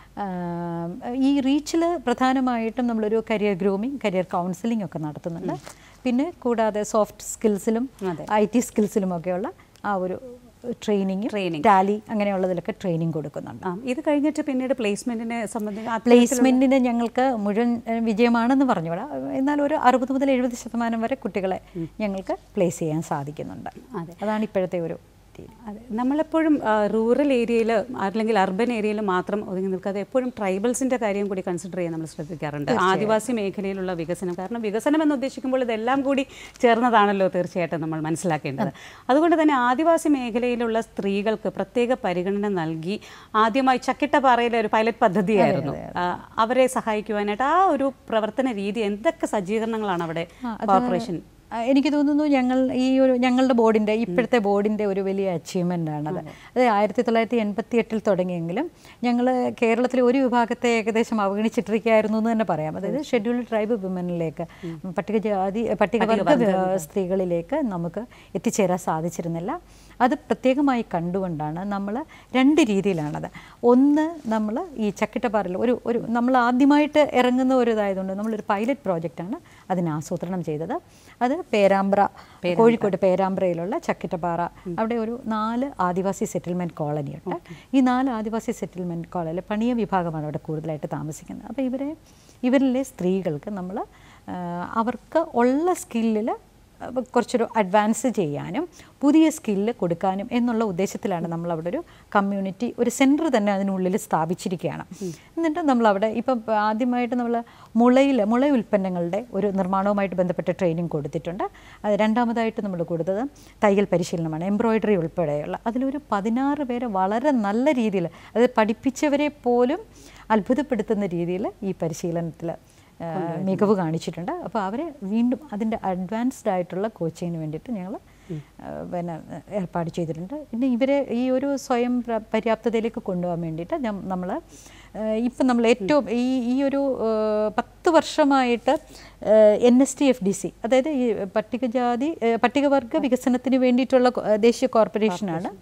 [SPEAKER 2] ആം, ഈ റീച്ചിൽ പ്രധാനമായിട്ടും നമ്മളൊരു കരിയർ ഗ്രൂമിങ് കരിയർ കൗൺസിലിംഗ് ഒക്കെ നടത്തുന്നുണ്ട് പിന്നെ കൂടാതെ സോഫ്റ്റ് സ്കിൽസിലും ഐ ടി സ്കിൽസിലും ഒക്കെയുള്ള ആ ഒരു ട്രെയിനിങ്
[SPEAKER 1] Training.
[SPEAKER 2] ടാലി അങ്ങനെയുള്ളതിലൊക്കെ ട്രെയിനിങ് കൊടുക്കുന്നുണ്ട്
[SPEAKER 1] ആ, ഇത് കഴിഞ്ഞിട്ട് പിന്നീട് പ്ലേസ്മെന്റിനെ സംബന്ധിച്ച്
[SPEAKER 2] പ്ലേസ്മെൻറ്റിന് ഞങ്ങൾക്ക് മുഴുവൻ ഏഹ്, വിജയമാണെന്ന് പറഞ്ഞുകൂടാ എന്നാൽ ഒരു അറുപത് മുതൽ എഴുപത് ശതമാനം വരെ കുട്ടികളെ ഞങ്ങൾക്ക് പ്ലേസ് ചെയ്യാൻ സാധിക്കുന്നുണ്ട്
[SPEAKER 1] അതെ.
[SPEAKER 2] അതാണ് ഇപ്പോഴത്തെ ഒരു രീതി
[SPEAKER 1] അതെ നമ്മളെപ്പോഴും റൂറൽ ഏരിയയിൽ അല്ലെങ്കിൽ അർബൻ ഏരിയയിൽ മാത്രം ഒതുങ്ങി നിൽക്കാതെ എപ്പോഴും ട്രൈബൽസിന്റെ കാര്യം കൂടി കൺസിഡർ ചെയ്യാൻ നമ്മൾ ശ്രദ്ധിക്കാറുണ്ട് ആദിവാസി മേഖലയിലുള്ള വികസനം കാരണം വികസനം എന്ന് ഉദ്ദേശിക്കുമ്പോൾ ഇതെല്ലാം കൂടി ചേർന്നതാണല്ലോ തീർച്ചയായിട്ടും നമ്മൾ മനസ്സിലാക്കേണ്ടത് അതുകൊണ്ട് തന്നെ ആദിവാസി മേഖലയിലുള്ള സ്ത്രീകൾക്ക് പ്രത്യേക പരിഗണന നൽകി ആദ്യമായി ചക്കിട്ടപ്പാറയിലെ ഒരു പൈലറ്റ് പദ്ധതിയായിരുന്നു ആ, അവരെ സഹായിക്കുവാനായിട്ട് ആ ഒരു പ്രവർത്തന രീതി എന്തൊക്കെ സജ്ജീകരണങ്ങളാണ് അവിടെ കോർപ്പറേഷൻ
[SPEAKER 2] ആ, എനിക്ക് തോന്നുന്നു ഞങ്ങൾ ഈ ഒരു ഞങ്ങളുടെ ബോർഡിൻ്റെ ഇപ്പോഴത്തെ ബോർഡിൻ്റെ ഒരു വലിയ അച്ചീവ്മെൻ്റ് ആണത് അത് ആയിരത്തി തൊള്ളായിരത്തി എൺപത്തി എട്ടിൽ തുടങ്ങിയെങ്കിലും ഞങ്ങൾ കേരളത്തിലെ ഒരു വിഭാഗത്തെ ഏകദേശം അവഗണിച്ചിട്ടിരിക്കുകയായിരുന്നു എന്ന് തന്നെ പറയാം അതായത് ഷെഡ്യൂൾഡ് ട്രൈബ് വിമനിലേക്ക് പട്ടികജാതി പട്ടികവർഗ വ- സ്ത്രീകളിലേക്ക് നമുക്ക് എത്തിച്ചേരാൻ സാധിച്ചിരുന്നില്ല അത് പ്രത്യേകമായി കണ്ടുകൊണ്ടാണ് നമ്മൾ രണ്ട് രീതിയിലാണത് ഒന്ന് നമ്മൾ ഈ ചക്കിട്ടപ്പാറയിൽ ഒരു ഒരു നമ്മൾ ആദ്യമായിട്ട് ഇറങ്ങുന്ന ഒരു ഇതായതുകൊണ്ട് നമ്മളൊരു പൈലറ്റ് പ്രോജക്റ്റാണ് അതിന് ആസൂത്രണം ചെയ്തത് അത് പേരാമ്പ്ര കോഴിക്കോട് പേരാമ്പ്രയിലുള്ള ചക്കിട്ടപ്പാറ അവിടെ ഒരു നാല് ആദിവാസി സെറ്റിൽമെൻറ്റ് കോളനിയുണ്ട് ഈ നാല് ആദിവാസി സെറ്റിൽമെൻറ്റ് കോളനിയിൽ പണിയ വിഭാഗമാണ് അവിടെ കൂടുതലായിട്ട് താമസിക്കുന്നത് അപ്പോൾ ഇവരെ ഇവരിലെ സ്ത്രീകൾക്ക് നമ്മൾ അവർക്ക് ഉള്ള സ്കില്ലിൽ അപ്പൊ കുറച്ചൊരു അഡ്വാൻസ് ചെയ്യാനും പുതിയ സ്കില്ല് കൊടുക്കാനും എന്നുള്ള ഉദ്ദേശത്തിലാണ് നമ്മൾ അവിടെ ഒരു കമ്മ്യൂണിറ്റി ഒരു സെൻറ്റർ തന്നെ അതിനുള്ളിൽ സ്ഥാപിച്ചിരിക്കുകയാണ് എന്നിട്ട് നമ്മൾ അവിടെ ഇപ്പം ആദ്യമായിട്ട് നമ്മൾ മുളയിൽ മുള ഉൽപ്പന്നങ്ങളുടെ ഒരു നിർമ്മാണവുമായിട്ട് ബന്ധപ്പെട്ട ട്രെയിനിങ് കൊടുത്തിട്ടുണ്ട് അത് രണ്ടാമതായിട്ട് നമ്മൾ കൊടുത്തത് തയ്യൽ പരിശീലനമാണ് എംബ്രോയിഡറി ഉൾപ്പെടെയുള്ള അതിലൊരു പതിനാറ് പേരെ വളരെ നല്ല രീതിയിൽ അത് പഠിപ്പിച്ചവരെ പോലും അത്ഭുതപ്പെടുത്തുന്ന രീതിയിൽ ഈ പരിശീലനത്തിൽ ഏഹ് മികവ് കാണിച്ചിട്ടുണ്ട് അപ്പോൾ അവരെ വീണ്ടും അതിൻ്റെ അഡ്വാൻസ്ഡ് ആയിട്ടുള്ള കോച്ചിങ്ങിന് വേണ്ടിയിട്ട് ഞങ്ങൾ പിന്നെ ഏർപ്പാട് ചെയ്തിട്ടുണ്ട് പിന്നെ ഇവരെ ഈ ഒരു സ്വയം പ്ര- പര്യാപ്തതയിലേക്ക് കൊണ്ടുപോകാൻ വേണ്ടിയിട്ട് നമ്മൾ ഇപ്പം നമ്മൾ ഏറ്റവും ഈ ഈ ഒരു ഏഹ് പത്ത് വർഷമായിട്ട് N S T F D C അതായത് ഈ പട്ടികജാതി ഏഹ് പട്ടികവർഗ വികസനത്തിന് വേണ്ടിയിട്ടുള്ള കോ- ദേശീയ കോർപ്പറേഷനാണ്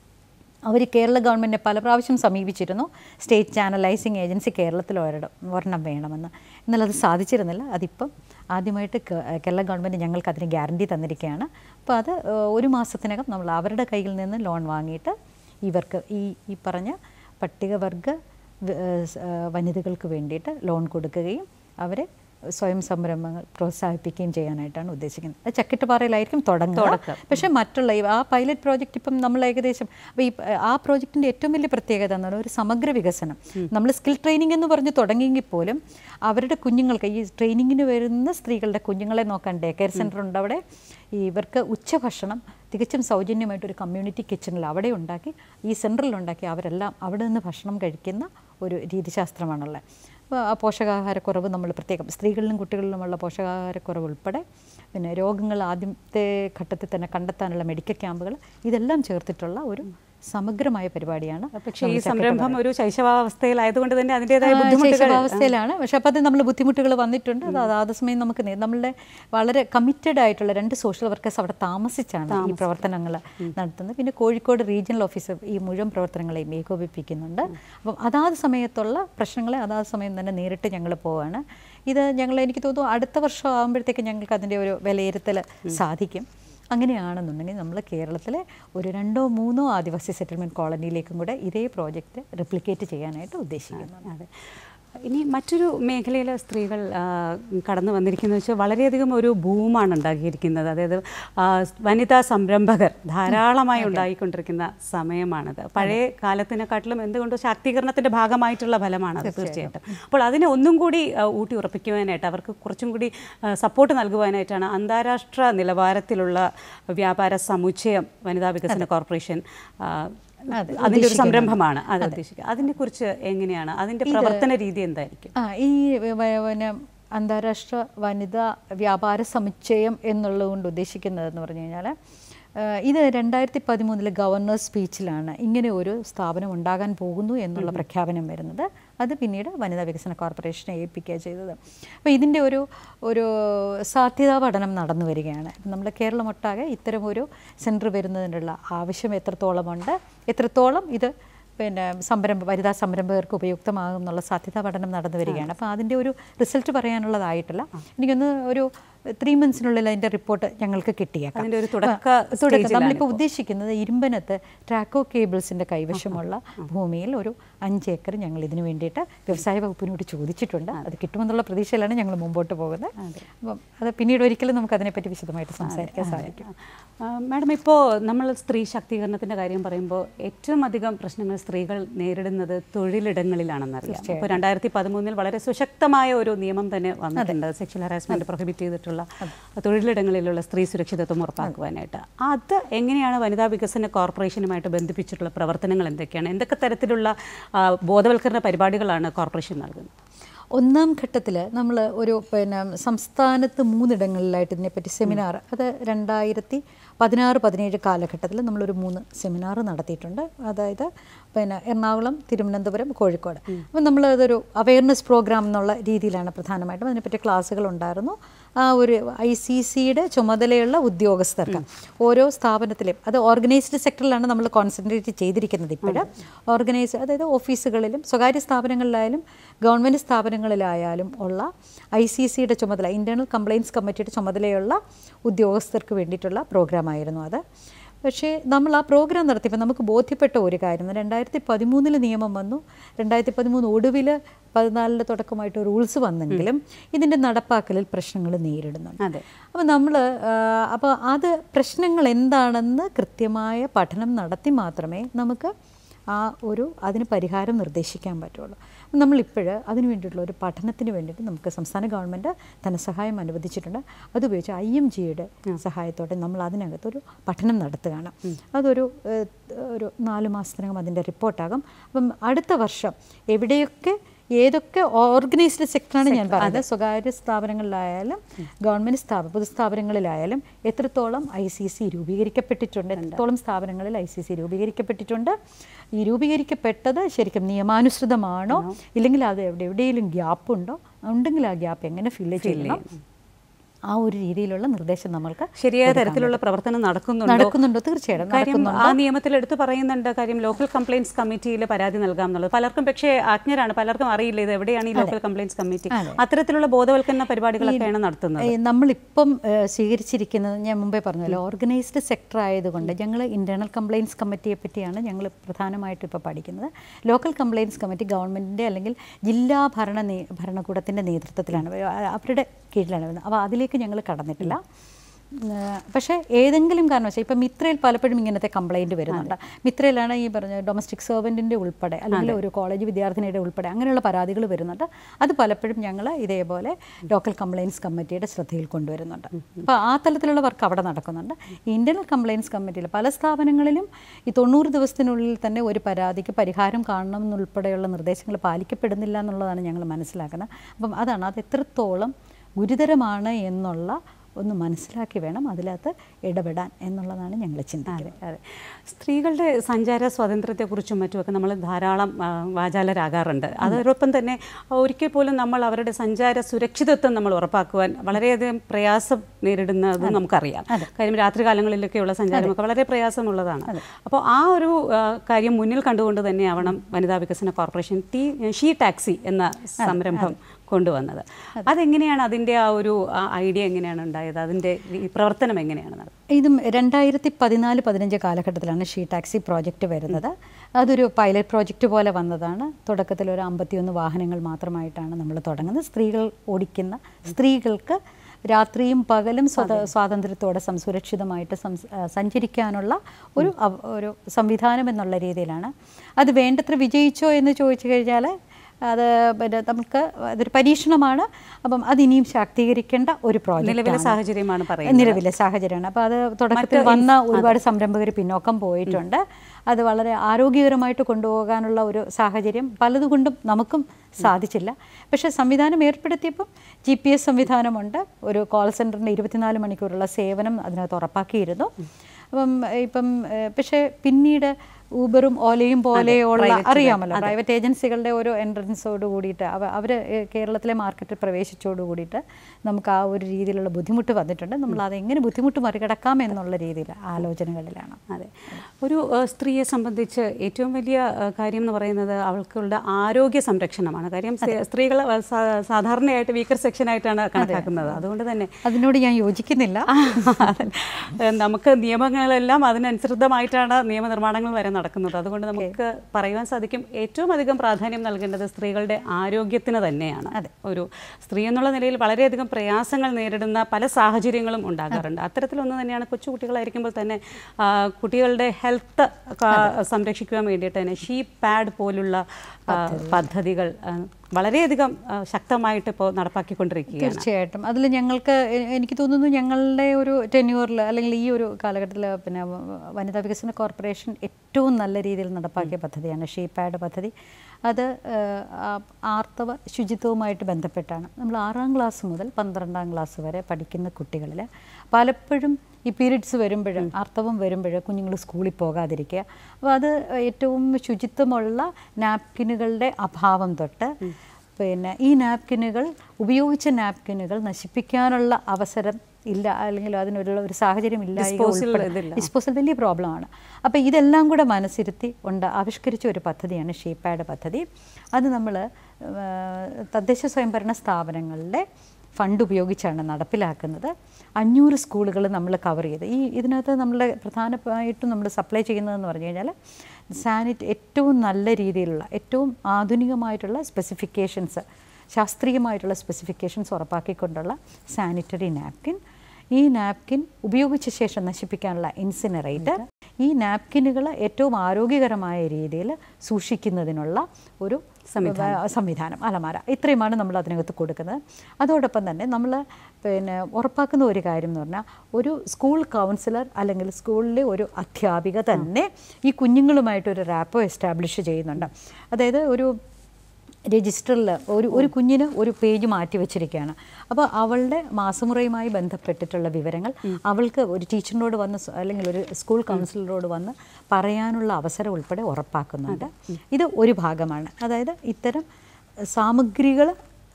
[SPEAKER 2] അവർ കേരള ഗവൺമെൻറ്റിനെ പല പ്രാവശ്യം സമീപിച്ചിരുന്നു സ്റ്റേറ്റ് ചാനലൈസിങ് ഏജൻസി കേരളത്തിൽ ഒരിടം ഒരെണ്ണം വേണമെന്ന് എന്നാൽ അത് സാധിച്ചിരുന്നില്ല അതിപ്പം ആദ്യമായിട്ട് കേ- കേരള ഗവൺമെൻറ് ഞങ്ങൾക്ക് അതിന് ഗ്യാരണ്ടി തന്നിരിക്കുകയാണ് അപ്പോൾ അത് ഏഹ്, ഒരു മാസത്തിനകം നമ്മൾ അവരുടെ കയ്യിൽ നിന്ന് ലോൺ വാങ്ങിയിട്ട് ഇവർക്ക് ഈ ഈ പറഞ്ഞ പട്ടികവർഗ വ- ഏഹ്, സ്- ഏഹ്, വനിതകൾക്ക് വേണ്ടിയിട്ട് ലോൺ കൊടുക്കുകയും അവരെ സ്വയം സംരംഭങ്ങൾ പ്രോത്സാഹിപ്പിക്കുകയും ചെയ്യാനായിട്ടാണ് ഉദ്ദേശിക്കുന്നത് അത് ചക്കിട്ടുപാറയിലായിരിക്കും തുടങ്ങുക പക്ഷേ മറ്റുള്ള ഈ- ആ പൈലറ്റ് പ്രോജക്റ്റ് ഇപ്പം നമ്മൾ ഏകദേശം അപ്പോൾ ഈ പ- ആ പ്രോജക്റ്റിൻ്റെ ഏറ്റവും വലിയ പ്രത്യേകത എന്ന് പറയുന്നത് ഒരു സമഗ്ര വികസനം നമ്മൾ സ്കിൽ ട്രെയിനിങ് എന്ന് പറഞ്ഞ് തുടങ്ങിയെങ്കിൽ പോലും അവരുടെ കുഞ്ഞുങ്ങൾക്ക് ഈ ട്രെയിനിങ്ങിന് വരുന്ന സ്ത്രീകളുടെ കുഞ്ഞുങ്ങളെ നോക്കാൻ ഡേ കെയർ സെൻ്റർ ഉണ്ട് അവിടെ ഈ ഇവർക്ക് ഉച്ചഭക്ഷണം തികച്ചും സൗജന്യമായിട്ട് ഒരു കമ്മ്യൂണിറ്റി കിച്ചണിൽ അവിടെ ഉണ്ടാക്കി ഈ സെൻറ്ററിൽ ഉണ്ടാക്കി അവരെല്ലാം അവിടെ നിന്ന് ഭക്ഷണം കഴിക്കുന്ന ഒരു രീതിശാസ്ത്രമാണുള്ളത് അപ്പോൾ ആ പോഷകാഹാരക്കുറവ് നമ്മൾ പ്രത്യേകം സ്ത്രീകളിലും കുട്ടികളിലുമുള്ള പോഷകാഹാരക്കുറവ് ഉൾപ്പെടെ പിന്നെ രോഗങ്ങൾ ആദ്യത്തെ ഘട്ടത്തിൽ തന്നെ കണ്ടെത്താനുള്ള മെഡിക്കൽ ക്യാമ്പുകൾ ഇതെല്ലാം ചേർത്തിട്ടുള്ള ഒരു സമഗ്രമായ പരിപാടിയാണ്
[SPEAKER 1] പക്ഷേ ഈ സംരംഭം ഒരു ശൈശവാവസ്ഥയിലായതുകൊണ്ട് തന്നെ അതിൻ്റെതായ
[SPEAKER 2] ആ,
[SPEAKER 1] ബുദ്ധിമുട്ടുകൾ
[SPEAKER 2] ശൈശവാവസ്ഥയിലാണ് പക്ഷെ അപ്പോൾ അത് നമ്മൾ ബുദ്ധിമുട്ടുകൾ വന്നിട്ടുണ്ട് അത് അതാത് സമയം നമുക്ക് നേ- നമ്മളുടെ വളരെ കമ്മിറ്റഡ് ആയിട്ടുള്ള രണ്ട് സോഷ്യൽ വർക്കേഴ്സ് അവിടെ താമസിച്ചാണ് ഈ പ്രവർത്തനങ്ങൾ നടത്തുന്നത് പിന്നെ കോഴിക്കോട് റീജിയണൽ ഓഫീസർ ഈ മുഴുവൻ പ്രവർത്തനങ്ങളെയും ഏകോപിപ്പിക്കുന്നുണ്ട് അപ്പം അതാത് സമയത്തുള്ള പ്രശ്നങ്ങളെ അതാത് സമയം തന്നെ നേരിട്ട് ഞങ്ങൾ പോവാണ് ഇത് ഞങ്ങൾ എനിക്ക് തോന്നുന്നു അടുത്ത വർഷം ആകുമ്പോഴത്തേക്ക് ഞങ്ങൾക്ക് അതിൻ്റെ ഒരു വിലയിരുത്തൽ സാധിക്കും അങ്ങനെയാണെന്നുണ്ടെങ്കിൽ നമ്മൾ കേരളത്തിലെ ഒരു രണ്ടോ മൂന്നോ ആദിവാസി സെറ്റിൽമെൻറ്റ് കോളനിയിലേക്കും കൂടെ ഇതേ പ്രോജക്റ്റ് റിപ്ലിക്കേറ്റ് ചെയ്യാനായിട്ട് ഉദ്ദേശിക്കുന്നു
[SPEAKER 1] അതെ ഇനി മറ്റൊരു മേഖലയിലെ സ്ത്രീകൾ ആ, കടന്നു വന്നിരിക്കുന്നത് വെച്ചാൽ വളരെയധികം ഒരു ബൂമാണ് ഉണ്ടാക്കിയിരിക്കുന്നത് അതായത് ആ, വനിതാ സംരംഭകർ ധാരാളമായി ഉണ്ടായിക്കൊണ്ടിരിക്കുന്ന സമയമാണത് പഴയ കാലത്തിനെക്കാട്ടിലും എന്തുകൊണ്ടോ ശാക്തീകരണത്തിൻ്റെ ഭാഗമായിട്ടുള്ള ഫലമാണത് തീർച്ചയായിട്ടും അപ്പോൾ അതിനെ ഒന്നും കൂടി ആ, ഊട്ടി ഉറപ്പിക്കുവാനായിട്ട് അവർക്ക് കുറച്ചും കൂടി സപ്പോർട്ട് നൽകുവാനായിട്ടാണ് അന്താരാഷ്ട്ര നിലവാരത്തിലുള്ള വ്യാപാര സമുച്ചയം വനിതാ വികസന കോർപ്പറേഷൻ ആ, അതിൻ്റെ ഒരു സംരംഭമാണ് അത് ഉദ്ദേശിക്കുക അതിനെ കുറിച്ച് എങ്ങനെയാണ് അതിന്റെ പ്രവർത്തന രീതി എന്തായിരിക്കും
[SPEAKER 2] ആ ഈ വ- വ- പിന്നെ അന്താരാഷ്ട്ര വനിതാ വ്യാപാര സമുച്ചയം എന്നുള്ളതുകൊണ്ട് ഉദ്ദേശിക്കുന്നതെന്ന് പറഞ്ഞു കഴിഞ്ഞാൽ ഇത് രണ്ടായിരത്തി പതിമൂന്നിലെ ഗവർണേഴ്സ് സ്പീച്ചിലാണ് ഇങ്ങനെ ഒരു സ്ഥാപനം ഉണ്ടാകാൻ പോകുന്നു എന്നുള്ള പ്രഖ്യാപനം വരുന്നത് അത് പിന്നീട് വനിതാ വികസന കോർപ്പറേഷനെ ഏൽപ്പിക്കുക ചെയ്തത് അപ്പോൾ ഇതിൻ്റെ ഒരു ഒരു സാധ്യതാ പഠനം നടന്നു വരികയാണ് നമ്മുടെ കേരളം ഒട്ടാകെ ഇത്തരം ഒരു സെൻറ്റർ വരുന്നതിനുള്ള ആവശ്യം എത്രത്തോളമുണ്ട് എത്രത്തോളം ഇത് പിന്നെ സംരംഭ വനിതാ സംരംഭകർക്ക് ഉപയുക്തമാകും എന്നുള്ള സാധ്യതാ പഠനം നടന്നു വരികയാണ് അപ്പോൾ അതിൻ്റെ ഒരു റിസൾട്ട് പറയാനുള്ളതായിട്ടില്ല എനിക്കൊന്ന് ഒരു ത്രീ മന്ത്സിനുള്ളിൽ അതിൻ്റെ റിപ്പോർട്ട് ഞങ്ങൾക്ക് കിട്ടിയേക്കാം
[SPEAKER 1] അതിന്റെ ഒരു തുടക്ക
[SPEAKER 2] ആ, തുടക്കം
[SPEAKER 1] സ്റ്റേജിലാണ്
[SPEAKER 2] നമ്മളിപ്പോൾ ഉദ്ദേശിക്കുന്നത് ഇരുമ്പനത്ത് ട്രാക്കോ കേബിൾസിൻ്റെ കൈവശമുള്ള ഭൂമിയിൽ ഒരു അഞ്ച് ഏക്കർ ഞങ്ങൾ ഇതിനു വേണ്ടിയിട്ട് വ്യവസായ വകുപ്പിനോട് ചോദിച്ചിട്ടുണ്ട് അത് കിട്ടുമെന്നുള്ള പ്രതീക്ഷയിലാണ് ഞങ്ങൾ മുമ്പോട്ട് പോകുന്നത് അപ്പം അത് പിന്നീട് ഒരിക്കലും നമുക്ക് അതിനെപ്പറ്റി വിശദമായിട്ട് സംസാരിക്കാൻ സാധിക്കും
[SPEAKER 1] ആ, മാഡം ഇപ്പോൾ നമ്മൾ സ്ത്രീ ശാക്തീകരണത്തിൻ്റെ കാര്യം പറയുമ്പോൾ ഏറ്റവും അധികം പ്രശ്നങ്ങൾ സ്ത്രീകൾ നേരിടുന്നത് തൊഴിലിടങ്ങളിലാണെന്നറിയാം ഇപ്പോൾ രണ്ടായിരത്തി പതിമൂന്നിൽ വളരെ സുശക്തമായ ഒരു നിയമം തന്നെ വന്നിട്ടുണ്ട് സെക്ഷൽ ഹറാസ്മെൻറ്റ് പ്രൊഹിബിറ്റ് ചെയ്തിട്ടുള്ള തൊഴിലിടങ്ങളിലുള്ള സ്ത്രീ സുരക്ഷിതത്വം ഉറപ്പാക്കുവാനായിട്ട് അത് എങ്ങനെയാണ് വനിതാ വികസന കോർപ്പറേഷനുമായിട്ട് ബന്ധിപ്പിച്ചിട്ടുള്ള പ്രവർത്തനങ്ങൾ എന്തൊക്കെയാണ് എന്തൊക്കെ തരത്തിലുള്ള ആ, ബോധവൽക്കരണ പരിപാടികളാണ് കോർപ്പറേഷൻ നൽകുന്നത്
[SPEAKER 2] ഒന്നാം ഘട്ടത്തിൽ നമ്മൾ ഒരു പിന്നെ സംസ്ഥാനത്ത് മൂന്നിടങ്ങളിലായിട്ട് ഇതിനെപ്പറ്റി സെമിനാർ അത് രണ്ടായിരത്തി പതിനാറ് പതിനേഴ് കാലഘട്ടത്തിൽ നമ്മളൊരു മൂന്ന് സെമിനാർ നടത്തിയിട്ടുണ്ട് അതായത് പിന്നെ എറണാകുളം തിരുവനന്തപുരം കോഴിക്കോട് അപ്പം നമ്മൾ അതൊരു അവയർനെസ് പ്രോഗ്രാം എന്നുള്ള രീതിയിലാണ് പ്രധാനമായിട്ടും അതിനെപ്പറ്റി ക്ലാസ്സുകൾ ഉണ്ടായിരുന്നു ആ ഒരു ഐ സി സിയുടെ ചുമതലയുള്ള ഉദ്യോഗസ്ഥർക്ക് ഓരോ സ്ഥാപനത്തിലും അത് ഓർഗനൈസ്ഡ് സെക്ടറിലാണ് നമ്മൾ കോൺസെൻട്രേറ്റ് ചെയ്തിരിക്കുന്നത് ഇപ്പോഴും ഓർഗനൈസ് അതായത് ഓഫീസുകളിലും സ്വകാര്യ സ്ഥാപനങ്ങളിലായാലും ഗവൺമെൻറ് സ്ഥാപനങ്ങളിലായാലും ഉള്ള ഐ സി സിയുടെ ചുമതല ഇൻറ്റേർണൽ കംപ്ലയിൻസ് കമ്മിറ്റിയുടെ ചുമതലയുള്ള ഉദ്യോഗസ്ഥർക്ക് വേണ്ടിയിട്ടുള്ള പ്രോഗ്രാമായിരുന്നു അത് പക്ഷേ നമ്മൾ ആ പ്രോഗ്രാം നടത്തിയപ്പോൾ നമുക്ക് ബോധ്യപ്പെട്ട ഒരു കാര്യം രണ്ടായിരത്തി പതിമൂന്നിൽ നിയമം വന്നു രണ്ടായിരത്തി പതിമൂന്ന് ഒടുവിൽ പതിനാലിൻ്റെ തുടക്കമായിട്ട് റൂൾസ് വന്നെങ്കിലും ഇതിൻ്റെ നടപ്പാക്കലിൽ പ്രശ്നങ്ങൾ നേരിടുന്നുണ്ട്
[SPEAKER 1] അതെ
[SPEAKER 2] അപ്പോൾ നമ്മൾ അപ്പോൾ അത് പ്രശ്നങ്ങൾ എന്താണെന്ന് കൃത്യമായ പഠനം നടത്തി മാത്രമേ നമുക്ക് ആ ഒരു അതിന് പരിഹാരം നിർദ്ദേശിക്കാൻ പറ്റുള്ളൂ നമ്മളിപ്പോൾ അതിന് വേണ്ടിയിട്ടുള്ള ഒരു പഠനത്തിന് വേണ്ടിയിട്ട് നമുക്ക് സംസ്ഥാന ഗവൺമെൻറ് ധനസഹായം അനുവദിച്ചിട്ടുണ്ട് അതുപയോഗിച്ച് ഐ എം ജിയുടെ സഹായത്തോടെ നമ്മൾ അതിനകത്തൊരു പഠനം നടത്തുകയാണ് അതൊരു ഏഹ്, ഒരു നാല് മാസത്തിനകം അതിൻ്റെ റിപ്പോർട്ടാകും അപ്പം അടുത്ത വർഷം എവിടെയൊക്കെ ഏതൊക്കെ ഓർഗനൈസ്ഡ് സെക്ടറാണ് ഞാൻ പറയുന്നത് സ്വകാര്യ സ്ഥാപനങ്ങളിലായാലും ഗവൺമെൻറ് സ്ഥാപ പൊതുസ്ഥാപനങ്ങളിലായാലും എത്രത്തോളം ഐ സി സി രൂപീകരിക്കപ്പെട്ടിട്ടുണ്ട് എത്രത്തോളം സ്ഥാപനങ്ങളിൽ ഐ സി സി രൂപീകരിക്കപ്പെട്ടിട്ടുണ്ട് ഈ രൂപീകരിക്കപ്പെട്ടത് ശരിക്കും നിയമാനുസൃതമാണോ ഇല്ലെങ്കിൽ അത് എവിടെ എവിടെയെങ്കിലും ഗ്യാപ്പ് ഉണ്ടോ ഉണ്ടെങ്കിൽ ആ ഗ്യാപ്പ് എങ്ങനെ ഫില്ല് ചെയ്യണം ആ ഒരു രീതിയിലുള്ള നിർദ്ദേശം നമ്മൾക്ക്
[SPEAKER 1] ശരിയായ തരത്തിലുള്ള പ്രവർത്തനം നടക്കുന്നുണ്ടോ
[SPEAKER 2] നടക്കുന്നുണ്ടോ തീർച്ചയായിട്ടും
[SPEAKER 1] കാര്യം
[SPEAKER 2] നടക്കുന്നുണ്ട്
[SPEAKER 1] ആ നിയമത്തിൽ എടുത്തു പറയുന്നുണ്ട് കാര്യം ലോക്കൽ കംപ്ലയിൻസ് കമ്മിറ്റിയിൽ പരാതി നൽകാം എന്നുള്ളത് പലർക്കും പക്ഷേ അജ്ഞരാണ് പലർക്കും അറിയില്ല ഇത് എവിടെയാണ് ഈ ലോക്കൽ കംപ്ലയിൻസ് കമ്മിറ്റി അത്തരത്തിലുള്ള ബോധവൽക്കരണ പരിപാടികളൊക്കെയാണ് നടത്തുന്നത്
[SPEAKER 2] ഏ, നമ്മളിപ്പം ഏ, സ്വീകരിച്ചിരിക്കുന്നത് ഞാൻ മുമ്പേ പറഞ്ഞല്ലോ ഓർഗനൈസ്ഡ് സെക്ടർ ആയതുകൊണ്ട് ഞങ്ങൾ ഇൻറ്റേർണൽ കംപ്ലയിൻസ് കമ്മിറ്റിയെ പറ്റിയാണ് ഞങ്ങൾ പ്രധാനമായിട്ടും ഇപ്പോൾ പഠിക്കുന്നത് ലോക്കൽ കംപ്ലയിൻസ് കമ്മിറ്റി ഗവൺമെൻറ്റിൻ്റെ അല്ലെങ്കിൽ ജില്ലാ ഭരണ നേ- ഭരണകൂടത്തിൻ്റെ നേതൃത്വത്തിലാണ് അവ- അവരുടെ കീഴിലാണ് വരുന്നത് അപ്പോൾ അതിലേക്ക് ഞങ്ങൾ കടന്നിട്ടില്ല ഏഹ് പക്ഷേ ഏതെങ്കിലും കാരണവശാൽ ഇപ്പം മിത്രയിൽ പലപ്പോഴും ഇങ്ങനത്തെ കംപ്ലൈൻറ്റ് വരുന്നുണ്ട് മിത്രയിലാണ് ഈ പറഞ്ഞ ഡൊമസ്റ്റിക് സെർവൻറ്റിൻ്റെ ഉൾപ്പെടെ അല്ലെങ്കിൽ ഒരു കോളേജ് വിദ്യാർത്ഥിനിയുടെ ഉൾപ്പെടെ അങ്ങനെയുള്ള പരാതികൾ വരുന്നുണ്ട് അത് പലപ്പോഴും ഞങ്ങൾ ഇതേപോലെ ലോക്കൽ കംപ്ലയിൻസ് കമ്മിറ്റിയുടെ ശ്രദ്ധയിൽ കൊണ്ടുവരുന്നുണ്ട് അപ്പോൾ ആ തലത്തിലുള്ള വർക്ക് അവിടെ നടക്കുന്നുണ്ട് ഇന്റർണൽ കംപ്ലയിൻസ് കമ്മിറ്റിയിൽ പല സ്ഥാപനങ്ങളിലും ഈ തൊണ്ണൂറ് ദിവസത്തിനുള്ളിൽ തന്നെ ഒരു പരാതിക്ക് പരിഹാരം കാണണം എന്നുൾപ്പെടെയുള്ള നിർദ്ദേശങ്ങൾ പാലിക്കപ്പെടുന്നില്ല എന്നുള്ളതാണ് ഞങ്ങൾ മനസ്സിലാക്കുന്നത് അപ്പം അതാണ് അത് എത്രത്തോളം ഗുരുതരമാണ് എന്നുള്ള ഒന്ന് മനസ്സിലാക്കി വേണം അതിനകത്ത് ഇടപെടാൻ എന്നുള്ളതാണ് ഞങ്ങൾ ചിന്തിക്കുന്നത്
[SPEAKER 1] അതെ സ്ത്രീകളുടെ സഞ്ചാര സ്വാതന്ത്ര്യത്തെക്കുറിച്ചും മറ്റുമൊക്കെ നമ്മൾ ധാരാളം ആ, വാചാലരാകാറുണ്ട് അതോടൊപ്പം തന്നെ ഒരിക്കൽ പോലും നമ്മൾ അവരുടെ സഞ്ചാര സുരക്ഷിതത്വം നമ്മൾ ഉറപ്പാക്കുവാൻ വളരെയധികം പ്രയാസം നേരിടുന്നത് നമുക്കറിയാം കാര്യം രാത്രികാലങ്ങളിലൊക്കെയുള്ള സഞ്ചാരമൊക്കെ വളരെ പ്രയാസമുള്ളതാണ് അപ്പോൾ ആ ഒരു ആ, കാര്യം മുന്നിൽ കണ്ടുകൊണ്ട് തന്നെയാവണം വനിതാ വികസന കോർപ്പറേഷൻ ടി ഷീ ടാക്സി എന്ന സംരംഭം കൊണ്ടുവന്നത് അതെങ്ങനെയാണ് അതിൻ്റെ ആ ഒരു ഐഡിയ എങ്ങനെയാണ് ഉണ്ടായത് അതിൻ്റെ ഈ പ്രവർത്തനം എങ്ങനെയാണ് നടന്നത്
[SPEAKER 2] ഇതും രണ്ടായിരത്തി പതിനാല് പതിനഞ്ച് കാലഘട്ടത്തിലാണ് ഷീ ടാക്സി പ്രോജക്റ്റ് വരുന്നത് അതൊരു പൈലറ്റ് പ്രോജക്റ്റ് പോലെ വന്നതാണ് തുടക്കത്തിൽ ഒരു അമ്പത്തിയൊന്ന് വാഹനങ്ങൾ മാത്രമായിട്ടാണ് നമ്മൾ തുടങ്ങുന്നത് സ്ത്രീകൾ ഓടിക്കുന്ന സ്ത്രീകൾക്ക് രാത്രിയും പകലും സ്വത സ്വാതന്ത്ര്യത്തോടെ സം സുരക്ഷിതമായിട്ട് സംസ് ആ, സഞ്ചരിക്കാനുള്ള ഒരു അവ- ഒരു സംവിധാനം എന്നുള്ള രീതിയിലാണ് അത് വേണ്ടത്ര വിജയിച്ചോ എന്ന് ചോദിച്ചു കഴിഞ്ഞാൽ അത് പിന്നെ നമുക്ക് അതൊരു പരീക്ഷണമാണ് അപ്പം അതിനിയും ശാക്തീകരിക്കേണ്ട ഒരു പ്രോജക്റ്റ്
[SPEAKER 1] നിലവിലെ സാഹചര്യമാണ് പറയുന്നത്
[SPEAKER 2] നിലവിലെ സാഹചര്യമാണ് അപ്പോൾ അത് തുടക്കത്തിൽ വന്ന ഒരുപാട് സംരംഭകർ പിന്നോക്കം പോയിട്ടുണ്ട് അത് വളരെ ആരോഗ്യകരമായിട്ട് കൊണ്ടുപോകാനുള്ള ഒരു സാഹചര്യം പലതുകൊണ്ടും നമുക്കും സാധിച്ചില്ല പക്ഷേ സംവിധാനം ഏർപ്പെടുത്തിയപ്പം ജി പി എസ് സംവിധാനമുണ്ട് ഒരു കോൾ സെൻറ്ററിൻ്റെ ഇരുപത്തിനാല് മണിക്കൂറുള്ള സേവനം അതിനകത്ത് ഉറപ്പാക്കിയിരുന്നു അപ്പം ഇപ്പം ഏഹ്, പക്ഷേ പിന്നീട് ഊബറും ഓലയും പോലെയുള്ള അറിയാമല്ലോ പ്രൈവറ്റ് ഏജൻസികളുടെ ഒരു എൻട്രൻസോട് കൂടിയിട്ട് അവ അവർ കേരളത്തിലെ മാർക്കറ്റിൽ പ്രവേശിച്ചോട് കൂടിയിട്ട് നമുക്ക് ആ ഒരു രീതിയിലുള്ള ബുദ്ധിമുട്ട് വന്നിട്ടുണ്ട് നമ്മൾ അത് എങ്ങനെ ബുദ്ധിമുട്ട് മറികടക്കാം എന്നുള്ള രീതിയിൽ ആലോചനകളിലാണ്
[SPEAKER 1] അതെ ഒരു ഏഹ്, സ്ത്രീയെ സംബന്ധിച്ച് ഏറ്റവും വലിയ ഏഹ്, കാര്യം എന്ന് പറയുന്നത് അവൾക്കുള്ള ആരോഗ്യ സംരക്ഷണമാണ് കാര്യം സ്ത്രീകൾ സാധാരണയായിട്ട് വീക്കർ സെക്ഷനായിട്ടാണ് കണക്കാക്കുന്നത് അതുകൊണ്ട് തന്നെ
[SPEAKER 2] അതിനോട് ഞാൻ യോജിക്കുന്നില്ല
[SPEAKER 1] ഏഹ്, നമുക്ക് നിയമങ്ങളെല്ലാം അതിനനുസൃതമായിട്ടാണ് നിയമനിർമ്മാണങ്ങൾ വരെ നടക്കുന്നത് അതുകൊണ്ട് നമുക്ക് പറയുവാൻ സാധിക്കും ഏറ്റവും അധികം പ്രാധാന്യം നൽകേണ്ടത് സ്ത്രീകളുടെ ആരോഗ്യത്തിന് തന്നെയാണ് ഒരു സ്ത്രീ എന്നുള്ള നിലയിൽ വളരെയധികം പ്രയാസങ്ങൾ നേരിടുന്ന പല സാഹചര്യങ്ങളും ഉണ്ടാകാറുണ്ട് അത്തരത്തിലൊന്ന് തന്നെയാണ് കൊച്ചുകുട്ടികളായിരിക്കുമ്പോൾ തന്നെ ആ, കുട്ടികളുടെ ഹെൽത്ത് സംരക്ഷിക്കുവാൻ വേണ്ടിയിട്ട് തന്നെ ഷീ പാഡ് പോലുള്ള ആ, പദ്ധതികൾ ആ, വളരെയധികം ആ, ശക്തമായിട്ട് ഇപ്പോൾ നടപ്പാക്കിക്കൊണ്ടിരിക്കുകയാണ്
[SPEAKER 2] തീർച്ചയായിട്ടും അതിൽ ഞങ്ങൾക്ക് എ- എനിക്ക് തോന്നുന്നു ഞങ്ങളുടെ ഒരു ടെന്യൂറിൽ അല്ലെങ്കിൽ ഈ ഒരു കാലഘട്ടത്തിൽ പിന്നെ വ- വനിതാ വികസന കോർപ്പറേഷൻ ഏറ്റവും നല്ല രീതിയിൽ നടപ്പാക്കിയ പദ്ധതിയാണ് ഷീപാഡ് പദ്ധതി അത് ഏഹ്, ആ- ആർത്തവ ശുചിത്വവുമായിട്ട് ബന്ധപ്പെട്ടാണ് നമ്മൾ ആറാം ക്ലാസ് മുതൽ പന്ത്രണ്ടാം ക്ലാസ് വരെ പഠിക്കുന്ന കുട്ടികളിൽ പലപ്പോഴും ഈ പീരീഡ്സ് വരുമ്പോൾ ആർത്തവം വരുമ്പോൾ കുഞ്ഞുങ്ങൾ സ്കൂളിൽ പോകാതിരിക്കുക അപ്പോൾ അത് ഏറ്റവും ശുചിത്വമുള്ള നാപ്കിനുകളുടെ അഭാവം തൊട്ട് പിന്നെ ഈ നാപ്കിനുകൾ ഉപയോഗിച്ച നാപ്കിനുകൾ നശിപ്പിക്കാനുള്ള അവസരം ഇല്ല അല്ലെങ്കിൽ അതിനുള്ള ഒരു സാഹചര്യം ഇല്ല
[SPEAKER 1] Disposal ഇതില്ല.
[SPEAKER 2] ഡിസ്പോസൽ വലിയ പ്രോബ്ലമാണ് അപ്പോൾ ഇതെല്ലാം കൂടെ മനസ്സിരുത്തി ഉണ്ട് ആവിഷ്കരിച്ച ഒരു പദ്ധതിയാണ് ഷീപാഡ് പദ്ധതി അത് നമ്മൾ തദ്ദേശ സ്വയംഭരണ സ്ഥാപനങ്ങളുടെ ഫണ്ട് ഉപയോഗിച്ചാണ് നടപ്പിലാക്കുന്നത് അഞ്ഞൂറ് സ്കൂളുകൾ നമ്മൾ കവർ ചെയ്ത് ഈ ഇതിനകത്ത് നമ്മൾ പ്രധാനമായിട്ടും നമ്മൾ സപ്ലൈ ചെയ്യുന്നതെന്ന് പറഞ്ഞു കഴിഞ്ഞാൽ സാനിറ്റ് ഏറ്റവും നല്ല രീതിയിലുള്ള ഏറ്റവും ആധുനികമായിട്ടുള്ള സ്പെസിഫിക്കേഷൻസ് ശാസ്ത്രീയമായിട്ടുള്ള സ്പെസിഫിക്കേഷൻസ് ഉറപ്പാക്കിക്കൊണ്ടുള്ള സാനിറ്ററി നാപ്കിൻ ഈ നാപ്കിൻ ഉപയോഗിച്ച ശേഷം നശിപ്പിക്കാനുള്ള ഇൻസിനറേറ്റർ ഈ നാപ്കിനുകൾ ഏറ്റവും ആരോഗ്യകരമായ രീതിയിൽ സൂക്ഷിക്കുന്നതിനുള്ള ഒരു വ- സംവിധാനം അലമാര ഇത്രയുമാണ് നമ്മൾ അതിനകത്ത് കൊടുക്കുന്നത് അതോടൊപ്പം തന്നെ നമ്മൾ പിന്നെ ഉറപ്പാക്കുന്ന ഒരു കാര്യം എന്ന് പറഞ്ഞാൽ ഒരു സ്കൂൾ കൗൺസിലർ അല്ലെങ്കിൽ സ്കൂളിലെ ഒരു അധ്യാപിക തന്നെ ഈ കുഞ്ഞുങ്ങളുമായിട്ട് ഒരു റാപ്പോ എസ്റ്റാബ്ലിഷ് ചെയ്യുന്നുണ്ട് അതായത് ഒരു രജിസ്റ്ററിൽ ഒരു ഒരു കുഞ്ഞിന് ഒരു പേജ് മാറ്റി വെച്ചിരിക്കുകയാണ് അപ്പോൾ അവളുടെ മാസമുറയുമായി ബന്ധപ്പെട്ടിട്ടുള്ള വിവരങ്ങൾ അവൾക്ക് ഒരു ടീച്ചറിനോട് വന്ന് സ- അല്ലെങ്കിൽ ഒരു സ്കൂൾ കൗൺസിലറോട് വന്ന് പറയാനുള്ള അവസരം ഉൾപ്പെടെ ഉറപ്പാക്കുന്നുണ്ട് ഇത് ഒരു ഭാഗമാണ് അതായത് ഇത്തരം സാമഗ്രികൾ